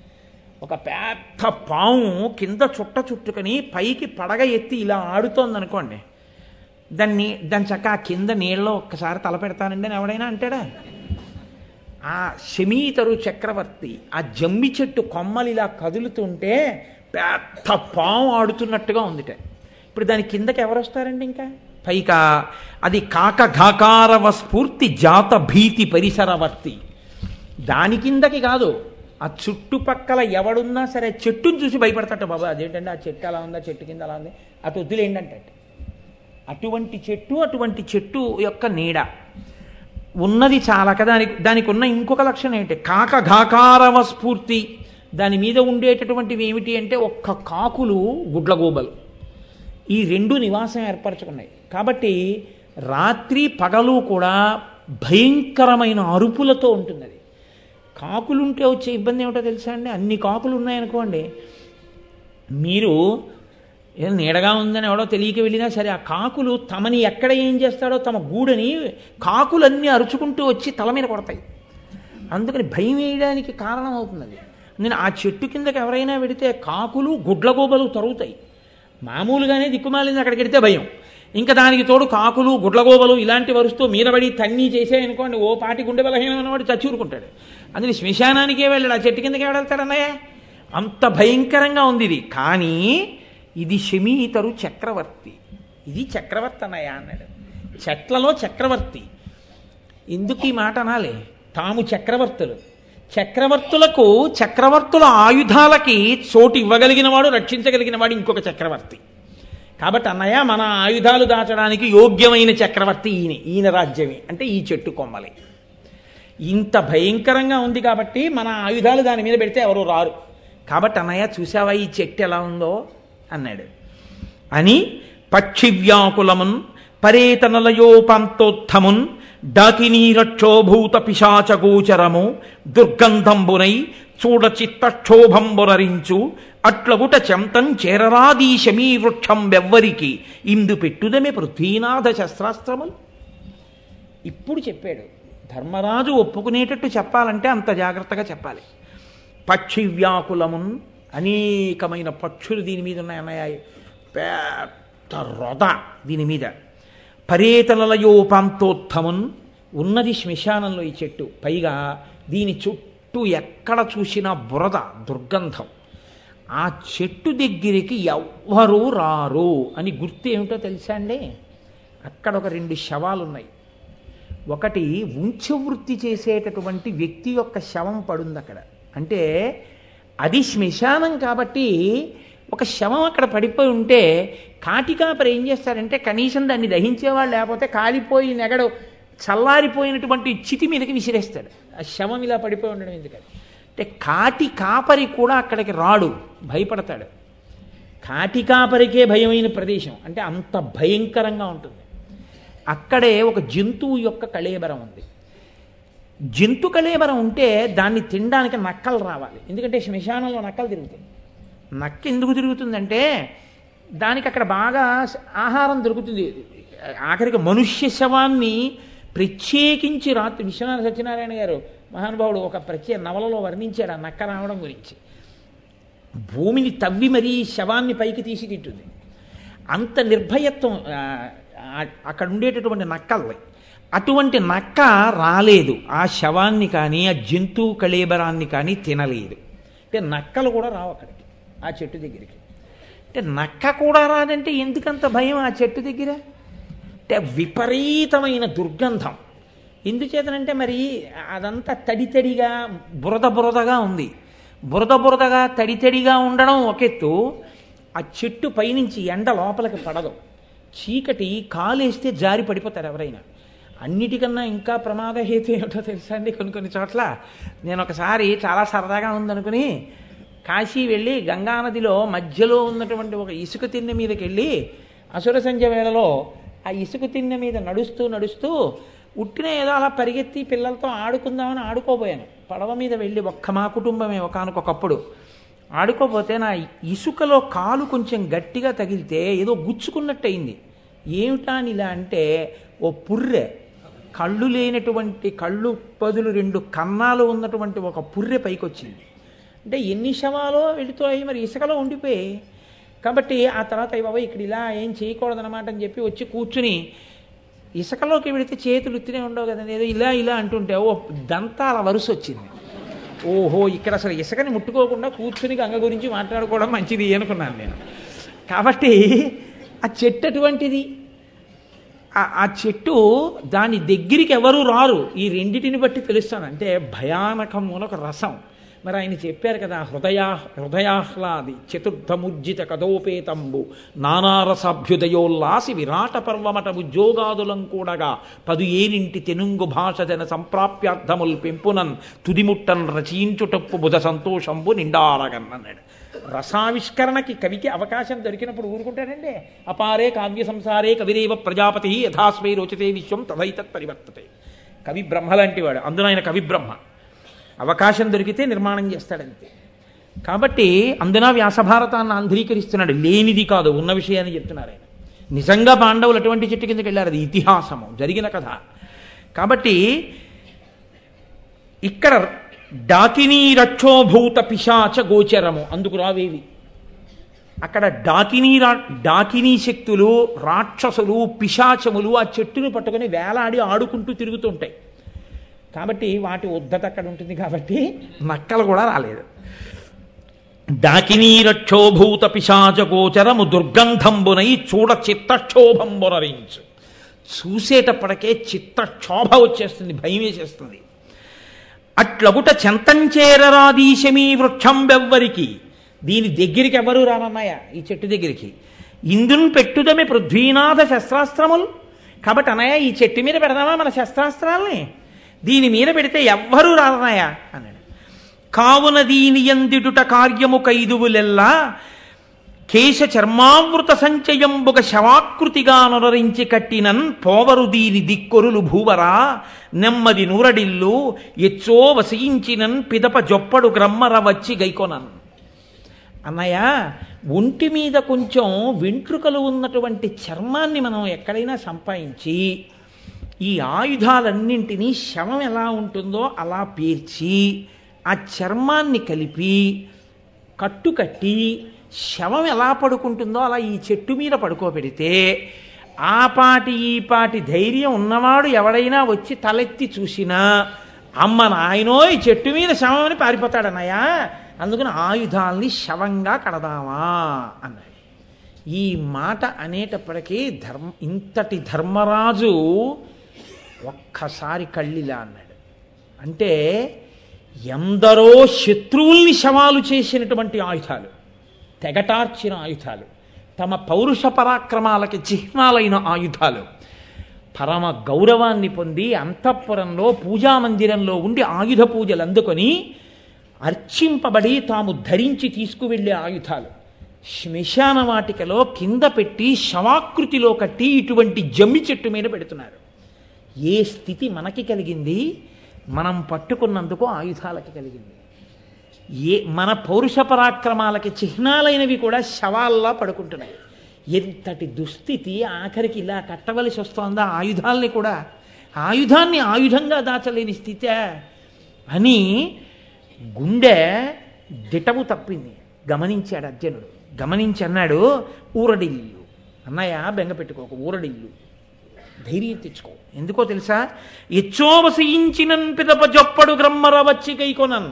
ఒక పెద్ద పాము కింద చుట్ట చుట్టుకొని పైకి పడగ ఎత్తి ఇలా ఆడుతోంది అనుకోండి దాన్ని దాని చక్క ఆ కింద నీళ్ళలో ఒక్కసారి తల పెడతానండి అని ఎవడైనా అంటాడా ఆ శమీతరు చక్రవర్తి ఆ జమ్మి చెట్టు కొమ్మలు ఇలా కదులుతుంటే పెద్ద పాము ఆడుతున్నట్టుగా ఉందిట ఇప్పుడు దాని కిందకి ఎవరు వస్తారండి ఇంకా పైగా అది కాక ఘాకారవ స్ఫూర్తి జాత భీతి పరిసరవర్తి దాని కిందకి కాదు ఆ చుట్టుపక్కల ఎవడున్నా సరే చెట్టును చూసి భయపడతాట బాబా అదేంటంటే ఆ చెట్టు అలా ఉందా చెట్టు కింద అలా ఉంది అటు వద్దులేండి అంటే అటువంటి చెట్టు అటువంటి చెట్టు యొక్క నీడ ఉన్నది చాలక దానికి దానికి ఉన్న ఇంకొక లక్షణం ఏంటి కాక ఘాకారవ స్ఫూర్తి దాని మీద ఉండేటటువంటివి ఏమిటి అంటే ఒక్క కాకులు గుడ్లగూబలు ఈ రెండు నివాసం ఏర్పరచుకున్నాయి కాబట్టి రాత్రి పగలు కూడా భయంకరమైన అరుపులతో ఉంటుంది అది కాకులుంటే వచ్చే ఇబ్బంది ఏమిటో తెలుసా అండి అన్ని కాకులు ఉన్నాయనుకోండి మీరు ఏదో నీడగా ఉందని ఎవడో తెలియక వెళ్ళినా సరే ఆ కాకులు తమని ఎక్కడ ఏం చేస్తాడో తమ గూడని కాకులన్నీ అరుచుకుంటూ వచ్చి తల మీద కొడతాయి అందుకని భయం వేయడానికి కారణం అవుతుంది అది నేను ఆ చెట్టు కిందకి ఎవరైనా వెడితే కాకులు గుడ్లగూబలు తరుగుతాయి మామూలుగానే దిక్కుమాలింది అక్కడికి వెడితే భయం ఇంకా దానికి తోడు కాకులు గుడ్లగోబలు ఇలాంటి వరుస్తూ మీదబడి తన్ని చేసాయనుకోండి ఓ పాటి గుండె బలహీనం ఉన్నవాడు చచ్చూరుకుంటాడు అందుకని శ్మశానానికే వెళ్ళాడు ఆ చెట్టు కిందకి ఎవడెళ్తాడన్నయ్య అంత భయంకరంగా ఉంది ఇది కానీ ఇది శమీతరు చక్రవర్తి ఇది చక్రవర్తి అన్నయ్య అన్నాడు చెట్లలో చక్రవర్తి ఎందుకు ఈ మాట అనాలి తాము చక్రవర్తులు చక్రవర్తులకు చక్రవర్తుల ఆయుధాలకి చోటు ఇవ్వగలిగిన వాడు రక్షించగలిగిన వాడు ఇంకొక చక్రవర్తి కాబట్టి అన్నయ్య మన ఆయుధాలు దాచడానికి యోగ్యమైన చక్రవర్తి ఈయన ఈయన రాజ్యమే అంటే ఈ చెట్టు కొమ్మలే ఇంత భయంకరంగా ఉంది కాబట్టి మన ఆయుధాలు దాని మీద పెడితే ఎవరు రారు కాబట్టి అన్నయ్య చూసావా ఈ చెట్టు ఎలా ఉందో అన్నాడు అని పక్షివ్యాకులమున్ పరేతనలయోపాంతోత్తమున్ డాకినీరక్షోభూత పిశాచగోచరము దుర్గంధంబునై చూడ చిత్తక్షోభంబురరించు అట్లగుట చెంతం చేరరాదీశమీ వృక్షం వెవ్వరికి ఇందు పెట్టుదమే పృథ్వీనాథ శస్త్రాస్త్రములు ఇప్పుడు చెప్పాడు ధర్మరాజు ఒప్పుకునేటట్టు చెప్పాలంటే అంత జాగ్రత్తగా చెప్పాలి పక్షి వ్యాకులమున్ అనేకమైన పక్షులు దీని మీద ఉన్నాయన్నాయి పెద్ద రొద దీని మీద పరేతలయోపాంతోత్తమున్ ఉన్నది శ్మశానంలో ఈ చెట్టు పైగా దీని చుట్టూ ఎక్కడ చూసినా బురద దుర్గంధం ఆ చెట్టు దగ్గరికి ఎవ్వరూ రారు అని గుర్తు ఏమిటో తెలుసా అండి అక్కడ ఒక రెండు శవాలు ఉన్నాయి ఒకటి ఉంచవృత్తి చేసేటటువంటి వ్యక్తి యొక్క శవం పడుంది అక్కడ అంటే అది శ్మశానం కాబట్టి ఒక శవం అక్కడ పడిపోయి ఉంటే కాటికాపరి ఏం చేస్తారంటే కనీసం దాన్ని దహించేవాళ్ళు లేకపోతే కాలిపోయి నెగడు చల్లారిపోయినటువంటి చితి మీదకి విసిరేస్తాడు ఆ శవం ఇలా పడిపోయి ఉండడం ఎందుకని అంటే కాటి కాపరి కూడా అక్కడికి రాడు భయపడతాడు కాటి కాపరికే భయమైన ప్రదేశం అంటే అంత భయంకరంగా ఉంటుంది అక్కడే ఒక జంతువు యొక్క కళేబరం ఉంది జంతు కళేబరం ఉంటే దాన్ని తినడానికి నక్కలు రావాలి ఎందుకంటే శ్మశానంలో నక్కలు తిరుగుతాయి నక్క ఎందుకు తిరుగుతుందంటే దానికి అక్కడ బాగా ఆహారం దొరుకుతుంది ఆఖరికి మనుష్య శవాన్ని ప్రత్యేకించి రాత్రి విశ్వనాథ సత్యనారాయణ గారు మహానుభావుడు ఒక ప్రత్యేక నవలలో వర్ణించాడు ఆ నక్క రావడం గురించి భూమిని తవ్వి మరీ శవాన్ని పైకి తీసి తింటుంది అంత నిర్భయత్వం ఆ, ఆ, అక్కడ ఉండేటటువంటి నక్కల్ని అటువంటి నక్క రాలేదు ఆ శవాన్ని కానీ ఆ జంతువు కళేబరాన్ని కానీ తినలేదు అంటే నక్కలు కూడా రావు అక్కడికి ఆ చెట్టు దగ్గరికి అంటే నక్క కూడా రాదంటే ఎందుకంత భయం ఆ చెట్టు దగ్గర అంటే విపరీతమైన దుర్గంధం ఎందుచేతనంటే మరి అదంతా తడి తడిగా బురద బురదగా ఉంది బురద బురదగా తడి తడిగా ఉండడం ఒక ఎత్తు ఆ చెట్టు పైనుంచి ఎండ లోపలికి పడదు చీకటి కాలేస్తే జారి పడిపోతారు ఎవరైనా అన్నిటికన్నా ఇంకా ప్రమాదహేతు ఏమిటో తెలుసా అండి కొన్ని కొన్ని చోట్ల నేను ఒకసారి చాలా సరదాగా ఉందనుకుని కాశీ వెళ్ళి గంగానదిలో మధ్యలో ఉన్నటువంటి ఒక ఇసుక తిన్నె మీదకి వెళ్ళి అసుర సంధ్య వేళలో ఆ ఇసుక తిన్నె మీద నడుస్తూ నడుస్తూ ఉట్టిన ఏదో అలా పరిగెత్తి పిల్లలతో ఆడుకుందామని ఆడుకోబోయాను పడవ మీద వెళ్ళి ఒక్క మా కుటుంబమే ఒకనకొకప్పుడు ఆడుకోపోతే నా ఇసుకలో కాలు కొంచెం గట్టిగా తగిలితే ఏదో గుచ్చుకున్నట్టు అయింది ఏమిటా అని ఇలా అంటే ఓ పుర్రె కళ్ళు లేనటువంటి కళ్ళు పదులు రెండు కన్నాలు ఉన్నటువంటి ఒక పుర్రె పైకి వచ్చింది అంటే ఎన్ని శవాలో వెళుతాయి మరి ఇసుకలో ఉండిపోయి కాబట్టి ఆ తర్వాత అయ్య బాబా ఇక్కడ ఇలా ఏం చేయకూడదన్నమాట అని చెప్పి వచ్చి కూర్చుని ఇసుకలోకి వెళితే చేతులు ఉత్తినే ఉండవు కదండి ఏదో ఇలా ఇలా అంటుంటే ఓ దంతాల వరుస వచ్చింది ఓహో ఇక్కడ అసలు ఇసుకని ముట్టుకోకుండా కూర్చుని గంగ గురించి మాట్లాడుకోవడం మంచిది అనుకున్నాను నేను కాబట్టి ఆ చెట్టు అటువంటిది ఆ- ఆ చెట్టు దాని దగ్గరికి ఎవరు రారు ఈ రెండిటిని బట్టి తెలుస్తాను అంటే భయానకమునొక రసం మరి ఆయన చెప్పారు కదా హృదయా హృదయాహ్లాది చతుర్థముజ్జిత కదోపేతంబు నానారసాభ్యుదయోల్లాసి విరాట పర్వమట ఉద్యోగాదులం కూడగా పదు ఏనింటి తెనుంగు భాష జన సంప్రాప్యార్థముల్ పెంపునన్ తుదిముట్టన్ రచయించుటప్పు బుధ సంతోషంబు నిండారగన్ అన్నాడు రసావిష్కరణకి కవికి అవకాశం దొరికినప్పుడు ఊరుకుంటాడండి అపారే కావ్య సంసారే కవిరేవ ప్రజాపతి యథాస్మై రోచతే విశ్వం తదైతత్ పరివర్తతే కవి బ్రహ్మ లాంటి వాడు అందులో ఆయన కవి బ్రహ్మ అవకాశం దొరికితే నిర్మాణం చేస్తాడంతే కాబట్టి అందున వ్యాసభారతాన్ని ఆంధ్రీకరిస్తున్నాడు లేనిది కాదు ఉన్న విషయాన్ని చెప్తున్నారు ఆయన నిజంగా పాండవులు అటువంటి చెట్టు కిందకి వెళ్ళారు అది ఇతిహాసము జరిగిన కథ కాబట్టి ఇక్కడ డాకినీ రక్షోభూత పిశాచ గోచరము అందుకు రావేవి అక్కడ డాకినీ రా డాకినీ శక్తులు రాక్షసులు పిశాచములు ఆ చెట్టును పట్టుకొని వేలాడి ఆడుకుంటూ తిరుగుతుంటాయి కాబట్టి వాటి ఉద్ధత అక్కడ ఉంటుంది కాబట్టి నక్కలు కూడా రాలేదు డాకినీ రక్షోభూత పిశాచ గోచరము దుర్గంధంబునై చూడ చిత్తక్షోభంబునరించు చూసేటప్పటికే చిత్తక్షోభ వచ్చేస్తుంది భయం వేసేస్తుంది అట్లగుట చెంతంచేరరాదీశమీ వృక్షం బెవ్వరికి దీని దగ్గరికి ఎవరు రానన్నాయ ఈ చెట్టు దగ్గరికి ఇందున్ పెట్టుదమే పృథ్వీనాథ శస్త్రాస్త్రములు కాబట్టి అన్నయ్య ఈ చెట్టు మీద పెడదామా మన శస్త్రాస్త్రాల్ని దీని మీద పెడితే ఎవ్వరూ రానన్నాయ అన్నాడు కావున దీని ఎందిడుట కార్యము కైదువులెల్లా కేశ చర్మావృత సంచయంబుగ శవాకృతిగా నొరరించి కట్టినన్ పోవరు దీని దిక్కొరులు భూవరా నెమ్మది నూరడిల్లు ఎచ్చో వసించినన్ పిదప జొప్పడు గ్రమ్మర వచ్చి గైకొనన్ అన్నయ్య ఒంటి మీద కొంచెం వెంట్రుకలు ఉన్నటువంటి చర్మాన్ని మనం ఎక్కడైనా సంపాదించి ఈ ఆయుధాలన్నింటినీ శవం ఎలా ఉంటుందో అలా పేర్చి ఆ చర్మాన్ని కలిపి కట్టుకట్టి శవం ఎలా పడుకుంటుందో అలా ఈ చెట్టు మీద పడుకోబెడితే ఆ పాటి ఈ పాటి ధైర్యం ఉన్నవాడు ఎవడైనా వచ్చి తలెత్తి చూసినా అమ్మ నాయనో ఈ చెట్టు మీద శవం అని పారిపోతాడన్నయ్యా అందుకని ఆయుధాల్ని శవంగా కడదామా అన్నాడు ఈ మాట అనేటప్పటికీ ధర్మ ఇంతటి ధర్మరాజు ఒక్కసారి కళ్ళిలా అన్నాడు అంటే ఎందరో శత్రువుల్ని శవాలు చేసినటువంటి ఆయుధాలు తెగటార్చిన ఆయుధాలు తమ పౌరుష పరాక్రమాలకి చిహ్నాలైన ఆయుధాలు పరమ గౌరవాన్ని పొంది అంతఃపురంలో పూజామందిరంలో ఉండి ఆయుధ పూజలు అందుకొని అర్చింపబడి తాము ధరించి తీసుకువెళ్ళే ఆయుధాలు శ్మశాన వాటికలో కింద పెట్టి శవాకృతిలో కట్టి ఇటువంటి జమ్మి చెట్టు మీద పెడుతున్నారు ఏ స్థితి మనకి కలిగింది మనం పట్టుకున్నందుకు ఆయుధాలకి కలిగింది ఏ మన పౌరుష పరాక్రమాలకి చిహ్నాలైనవి కూడా శవాల్లా పడుకుంటున్నాయి ఎంతటి దుస్థితి ఆఖరికి ఇలా కట్టవలసి వస్తోందా ఆయుధాల్ని కూడా ఆయుధాన్ని ఆయుధంగా దాచలేని స్థితే అని గుండె దిటము తప్పింది గమనించాడు అర్జునుడు గమనించి అన్నాడు ఊరడిల్లు అన్నయ్య బెంగ పెట్టుకోక ఊరడిల్లు ధైర్యం తెచ్చుకో ఎందుకో తెలుసా ఎచ్చోవసయించినన్ పిదప జొప్పడు గ్రమ్మర వచ్చి కైకొనన్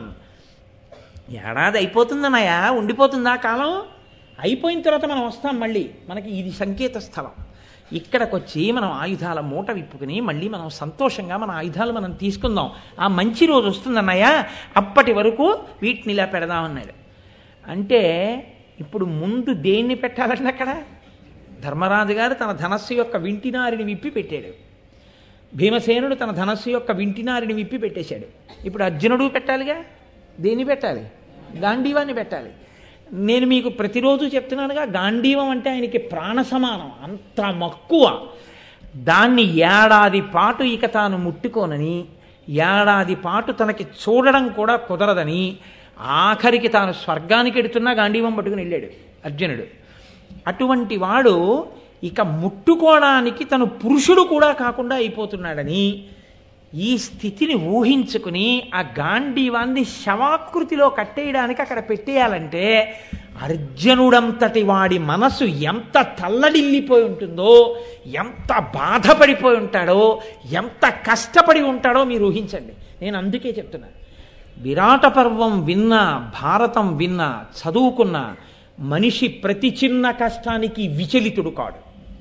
ఏడాది అయిపోతుందన్నయ్య ఉండిపోతుందా కాలం అయిపోయిన తర్వాత మనం వస్తాం మళ్ళీ మనకి ఇది సంకేత స్థలం ఇక్కడికి వచ్చి మనం ఆయుధాల మూట విప్పుకుని మళ్ళీ మనం సంతోషంగా మన ఆయుధాలు మనం తీసుకుందాం ఆ మంచి రోజు వస్తుందన్నయ్య అప్పటి వరకు వీటిని ఇలా పెడదామన్నాడు అంటే ఇప్పుడు ముందు దేన్ని పెట్టాలండి అక్కడ ధర్మరాజు గారు తన ధనస్సు యొక్క వింటినారిని విప్పి పెట్టాడు భీమసేనుడు తన ధనస్సు యొక్క వింటినారిని విప్పి పెట్టేశాడు ఇప్పుడు అర్జునుడు పెట్టాలిగా దేన్ని పెట్టాలి గాంధీవాన్ని పెట్టాలి నేను మీకు ప్రతిరోజు చెప్తున్నానుగా గాంధీవం అంటే ఆయనకి ప్రాణ సమానం అంత మక్కువ దాన్ని ఏడాది పాటు ఇక తాను ముట్టుకోనని ఏడాది పాటు తనకి చూడడం కూడా కుదరదని ఆఖరికి తాను స్వర్గానికి ఎడుతున్నా గాంధీవం పట్టుకుని వెళ్ళాడు అర్జునుడు అటువంటి వాడు ఇక ముట్టుకోవడానికి తను పురుషుడు కూడా కాకుండా అయిపోతున్నాడని ఈ స్థితిని ఊహించుకుని ఆ గాంధీవాన్ని శవాకృతిలో కట్టేయడానికి అక్కడ పెట్టేయాలంటే అర్జునుడంతటి వాడి మనసు ఎంత తల్లడిల్లిపోయి ఉంటుందో ఎంత బాధపడిపోయి ఉంటాడో ఎంత కష్టపడి ఉంటాడో మీరు ఊహించండి నేను అందుకే చెప్తున్నా విరాట పర్వం విన్నా భారతం విన్నా చదువుకున్నా మనిషి ప్రతి చిన్న కష్టానికి విచలితుడు కాడు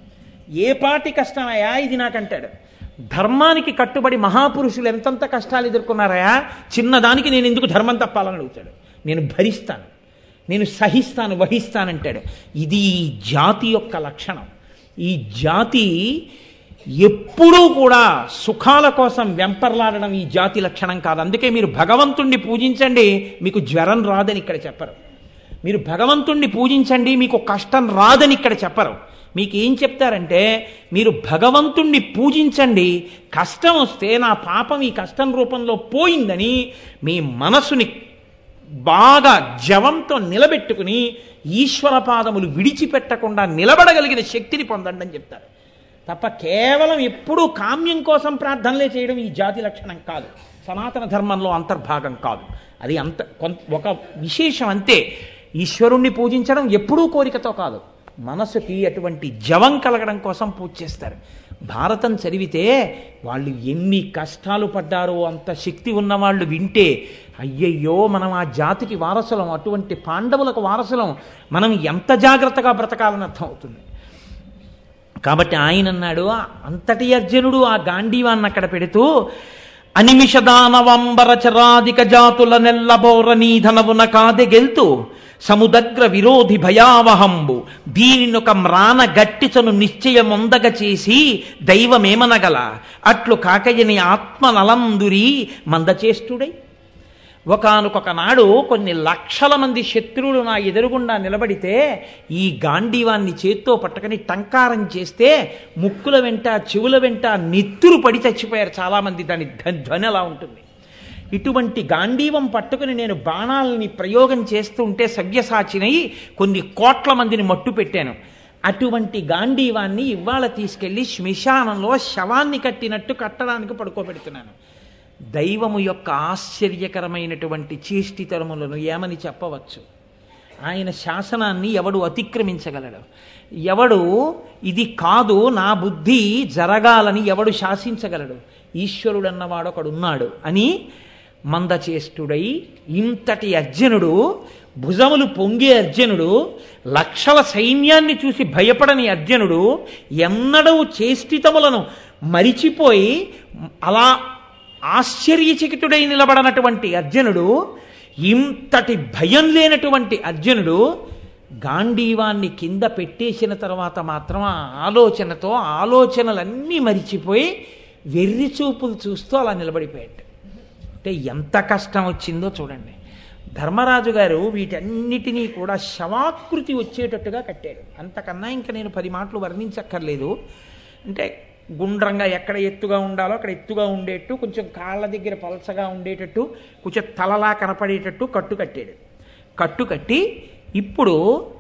ఏ పాటి కష్టమయ్యా ఇది నాకంటాడు ధర్మానికి కట్టుబడి మహాపురుషులు ఎంతంత కష్టాలు ఎదుర్కొన్నారయా చిన్నదానికి నేను ఎందుకు ధర్మం తప్పాలని అడుగుతాడు నేను భరిస్తాను నేను సహిస్తాను వహిస్తానంటాడు ఇది ఈ జాతి యొక్క లక్షణం ఈ జాతి ఎప్పుడూ కూడా సుఖాల కోసం వెంపర్లాడడం ఈ జాతి లక్షణం కాదు అందుకే మీరు భగవంతుణ్ణి పూజించండి మీకు జ్వరం రాదని ఇక్కడ చెప్పరు మీరు భగవంతుణ్ణి పూజించండి మీకు కష్టం రాదని ఇక్కడ చెప్పరు మీకు ఏం చెప్తారంటే మీరు భగవంతుణ్ణి పూజించండి కష్టం వస్తే నా పాపం ఈ కష్టం రూపంలో పోయిందని మీ మనసుని బాగా జవంతో నిలబెట్టుకుని ఈశ్వర పాదములు విడిచిపెట్టకుండా నిలబడగలిగిన శక్తిని పొందండి అని చెప్తారు తప్ప కేవలం ఎప్పుడూ కామ్యం కోసం ప్రార్థనలే చేయడం ఈ జాతి లక్షణం కాదు సనాతన ధర్మంలో అంతర్భాగం కాదు అది అంత కొంత ఒక విశేషం అంతే ఈశ్వరుణ్ణి పూజించడం ఎప్పుడూ కోరికతో కాదు మనసుకి అటువంటి జవం కలగడం కోసం పూజ చేస్తారు భారతం చదివితే వాళ్ళు ఎన్ని కష్టాలు పడ్డారో అంత శక్తి ఉన్నవాళ్ళు వింటే అయ్యయ్యో మనం ఆ జాతికి వారసులం అటువంటి పాండవులకు వారసులం మనం ఎంత జాగ్రత్తగా బ్రతకాలని అర్థం అవుతుంది కాబట్టి ఆయన అన్నాడు అంతటి అర్జునుడు ఆ గాంధీవాన్ని అక్కడ పెడుతూ అనిమిషదానవంబర చరాధిక జాతుల నెల్లబోర నీధనవున కాదె గెల్తూ సముదగ్ర విరోధి భయావహంబు దీనినొక మ్రాన గట్టిచను నిశ్చయమొందగ చేసి దైవమేమనగల అట్లు కాకయని ఆత్మనలందురి మందచేష్టుడై ఒకనొక నాడు కొన్ని లక్షల మంది శత్రువులు నా ఎదురుగుండా నిలబడితే ఈ గాంధీవాన్ని చేత్తో పట్టుకొని టంకారం చేస్తే ముక్కుల వెంట చెవుల వెంట నెత్తురు పడి చచ్చిపోయారు చాలామంది దాని ధ్వ- ధ్వని అలా ఉంటుంది ఇటువంటి గాంధీవం పట్టుకుని నేను బాణాలని ప్రయోగం చేస్తుంటే సవ్యసాచినై కొన్ని కోట్ల మందిని మట్టు పెట్టాను అటువంటి గాంధీవాన్ని ఇవాళ తీసుకెళ్లి శ్మశానంలో శవాన్ని కట్టినట్టు కట్టడానికి పడుకోబెడుతున్నాను దైవము యొక్క ఆశ్చర్యకరమైనటువంటి చేష్టితరములను ఏమని చెప్పవచ్చు ఆయన శాసనాన్ని ఎవడు అతిక్రమించగలడు ఎవడు ఇది కాదు నా బుద్ధి జరగాలని ఎవడు శాసించగలడు ఈశ్వరుడు అన్నవాడు ఒకడున్నాడు అని మందచేష్టుడై ఇంతటి అర్జునుడు భుజములు పొంగే అర్జునుడు లక్షల సైన్యాన్ని చూసి భయపడని అర్జునుడు ఎన్నడూ చేష్టితములను మరిచిపోయి అలా ఆశ్చర్యచకితుడై నిలబడనటువంటి అర్జునుడు ఇంతటి భయం లేనటువంటి అర్జునుడు గాంధీవాన్ని కింద పెట్టేసిన తర్వాత మాత్రం ఆ ఆలోచనతో ఆలోచనలన్నీ మరిచిపోయి వెర్రి చూపులు చూస్తూ అలా నిలబడిపోయాడు అంటే ఎంత కష్టం వచ్చిందో చూడండి ధర్మరాజు గారు వీటన్నిటినీ కూడా శవాకృతి వచ్చేటట్టుగా కట్టాడు అంతకన్నా ఇంకా నేను పది మాటలు వర్ణించక్కర్లేదు అంటే గుండ్రంగా ఎక్కడ ఎత్తుగా ఉండాలో అక్కడ ఎత్తుగా ఉండేట్టు కొంచెం కాళ్ళ దగ్గర పలసగా ఉండేటట్టు కొంచెం తలలా కనపడేటట్టు కట్టు కట్టాడు కట్టు కట్టి ఇప్పుడు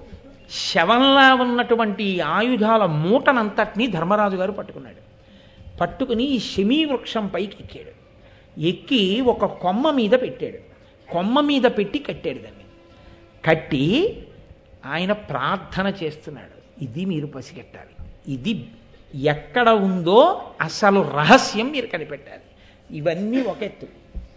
శవంలా ఉన్నటువంటి ఈ ఆయుధాల మూటనంతటినీ ధర్మరాజు గారు పట్టుకున్నాడు పట్టుకుని ఈ శమీ వృక్షం పైకి ఎక్కాడు ఎక్కి ఒక కొమ్మ మీద పెట్టాడు కొమ్మ మీద పెట్టి కట్టాడు దాన్ని కట్టి ఆయన ప్రార్థన చేస్తున్నాడు ఇది మీరు పసిగట్టాలి ఇది ఎక్కడ ఉందో అసలు రహస్యం మీరు కనిపెట్టాలి ఇవన్నీ ఒక ఎత్తు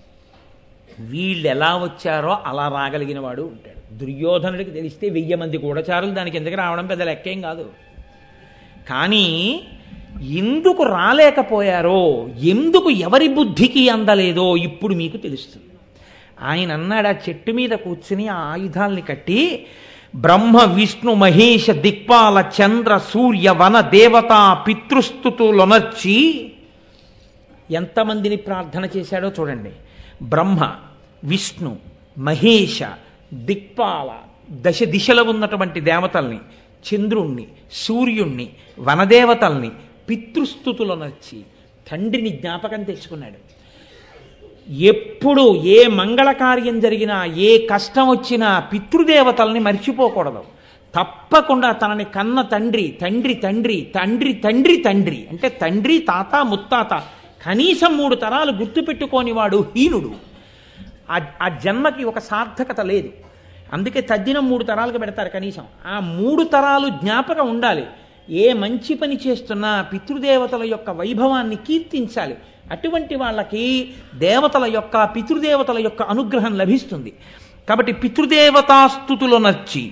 వీళ్ళు ఎలా వచ్చారో అలా రాగలిగిన వాడు ఉంటాడు దుర్యోధనుడికి తెలిస్తే వెయ్యి మంది గూఢచారులు దానికి ఎందుకు రావడం పెద్ద లెక్కేం కాదు కానీ ఎందుకు రాలేకపోయారో ఎందుకు ఎవరి బుద్ధికి అందలేదో ఇప్పుడు మీకు తెలుస్తుంది ఆయన అన్నాడు ఆ చెట్టు మీద కూర్చుని ఆ ఆయుధాల్ని కట్టి బ్రహ్మ విష్ణు మహేష దిక్పాల చంద్ర సూర్య వన దేవత పితృస్థుతులొనర్చి ఎంతమందిని ప్రార్థన చేశాడో చూడండి బ్రహ్మ విష్ణు మహేష దిక్పాల దశ దిశలో ఉన్నటువంటి దేవతల్ని చంద్రుణ్ణి సూర్యుణ్ణి వనదేవతల్ని పితృస్థుతులనొచ్చి తండ్రిని జ్ఞాపకం తెచ్చుకున్నాడు ఎప్పుడు ఏ మంగళ కార్యం జరిగినా ఏ కష్టం వచ్చినా పితృదేవతల్ని మర్చిపోకూడదు తప్పకుండా తనని కన్న తండ్రి తండ్రి తండ్రి తండ్రి తండ్రి తండ్రి అంటే తండ్రి తాత ముత్తాత కనీసం మూడు తరాలు గుర్తుపెట్టుకోని వాడు హీనుడు ఆ ఆ జన్మకి ఒక సార్థకత లేదు అందుకే తద్దినం మూడు తరాలకు పెడతారు కనీసం ఆ మూడు తరాలు జ్ఞాపకం ఉండాలి ఏ మంచి పని చేస్తున్నా పితృదేవతల యొక్క వైభవాన్ని కీర్తించాలి అటువంటి వాళ్ళకి దేవతల యొక్క పితృదేవతల యొక్క అనుగ్రహం లభిస్తుంది కాబట్టి పితృదేవతాస్థుతులు నచ్చి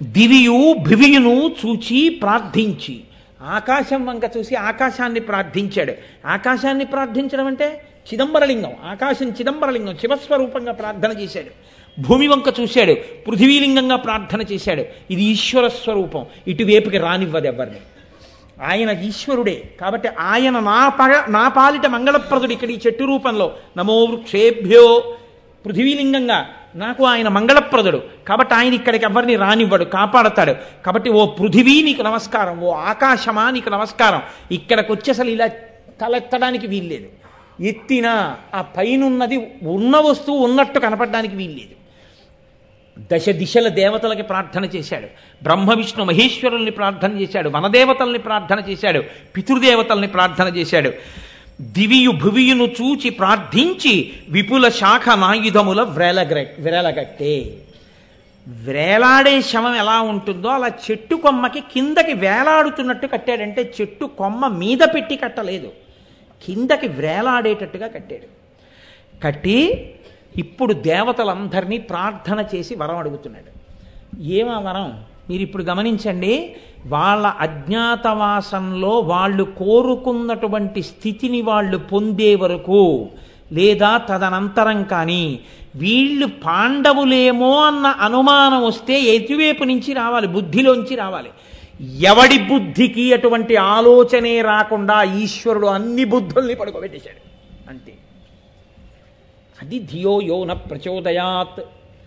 దివియు భివియును చూచి ప్రార్థించి ఆకాశం వంక చూసి ఆకాశాన్ని ప్రార్థించాడు ఆకాశాన్ని ప్రార్థించడం అంటే చిదంబరలింగం ఆకాశం చిదంబరలింగం శివస్వరూపంగా ప్రార్థన చేశాడు భూమి వంక చూశాడు పృథివీలింగంగా ప్రార్థన చేశాడు ఇది ఈశ్వర స్వరూపం ఇటువైపుకి రానివ్వదు ఎవరిని ఆయన ఈశ్వరుడే కాబట్టి ఆయన నా పగ నా పాలిట మంగళప్రదుడు ఇక్కడ ఈ చెట్టు రూపంలో నమో వృక్షేభ్యో పృథివీలింగంగా నాకు ఆయన మంగళప్రదుడు కాబట్టి ఆయన ఇక్కడికి ఎవరిని రానివ్వడు కాపాడతాడు కాబట్టి ఓ పృథివీ నీకు నమస్కారం ఓ ఆకాశమా నీకు నమస్కారం ఇక్కడికి వచ్చి అసలు ఇలా తలెత్తడానికి వీల్లేదు ఎత్తినా ఆ పైనున్నది ఉన్న వస్తువు ఉన్నట్టు కనపడడానికి వీల్లేదు దశ దిశల దేవతలకి ప్రార్థన చేశాడు బ్రహ్మ విష్ణు మహేశ్వరుల్ని ప్రార్థన చేశాడు వనదేవతల్ని ప్రార్థన చేశాడు పితృదేవతల్ని ప్రార్థన చేశాడు దివియు భువియును చూచి ప్రార్థించి విపుల శాఖ నాయుధముల వ్రేలగ్ర వ్రేలగట్టే వేలాడే శవం ఎలా ఉంటుందో అలా చెట్టు కొమ్మకి కిందకి వేలాడుతున్నట్టు కట్టాడంటే చెట్టు కొమ్మ మీద పెట్టి కట్టలేదు కిందకి వేలాడేటట్టుగా కట్టాడు కట్టి ఇప్పుడు దేవతలందరినీ ప్రార్థన చేసి వరం అడుగుతున్నాడు ఏమా వరం మీరు ఇప్పుడు గమనించండి వాళ్ళ అజ్ఞాతవాసంలో వాళ్ళు కోరుకున్నటువంటి స్థితిని వాళ్ళు పొందే వరకు లేదా తదనంతరం కానీ వీళ్ళు పాండవులేమో అన్న అనుమానం వస్తే ఎటువైపు నుంచి రావాలి బుద్ధిలోంచి రావాలి ఎవడి బుద్ధికి అటువంటి ఆలోచనే రాకుండా ఈశ్వరుడు అన్ని బుద్ధుల్ని పడుకోబెట్టేశాడు అంతే అది ధియో యోన ప్రచోదయాత్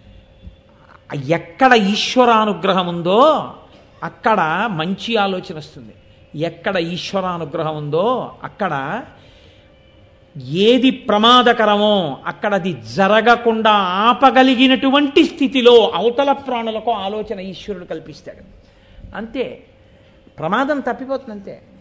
ఎక్కడ ఈశ్వరానుగ్రహం ఉందో అక్కడ మంచి ఆలోచన వస్తుంది ఎక్కడ ఈశ్వరానుగ్రహం ఉందో అక్కడ ఏది ప్రమాదకరమో అక్కడ అది జరగకుండా ఆపగలిగినటువంటి స్థితిలో అవతల ప్రాణులకు ఆలోచన ఈశ్వరుడు కల్పిస్తాడు అంతే ప్రమాదం తప్పిపోతుంది అంతే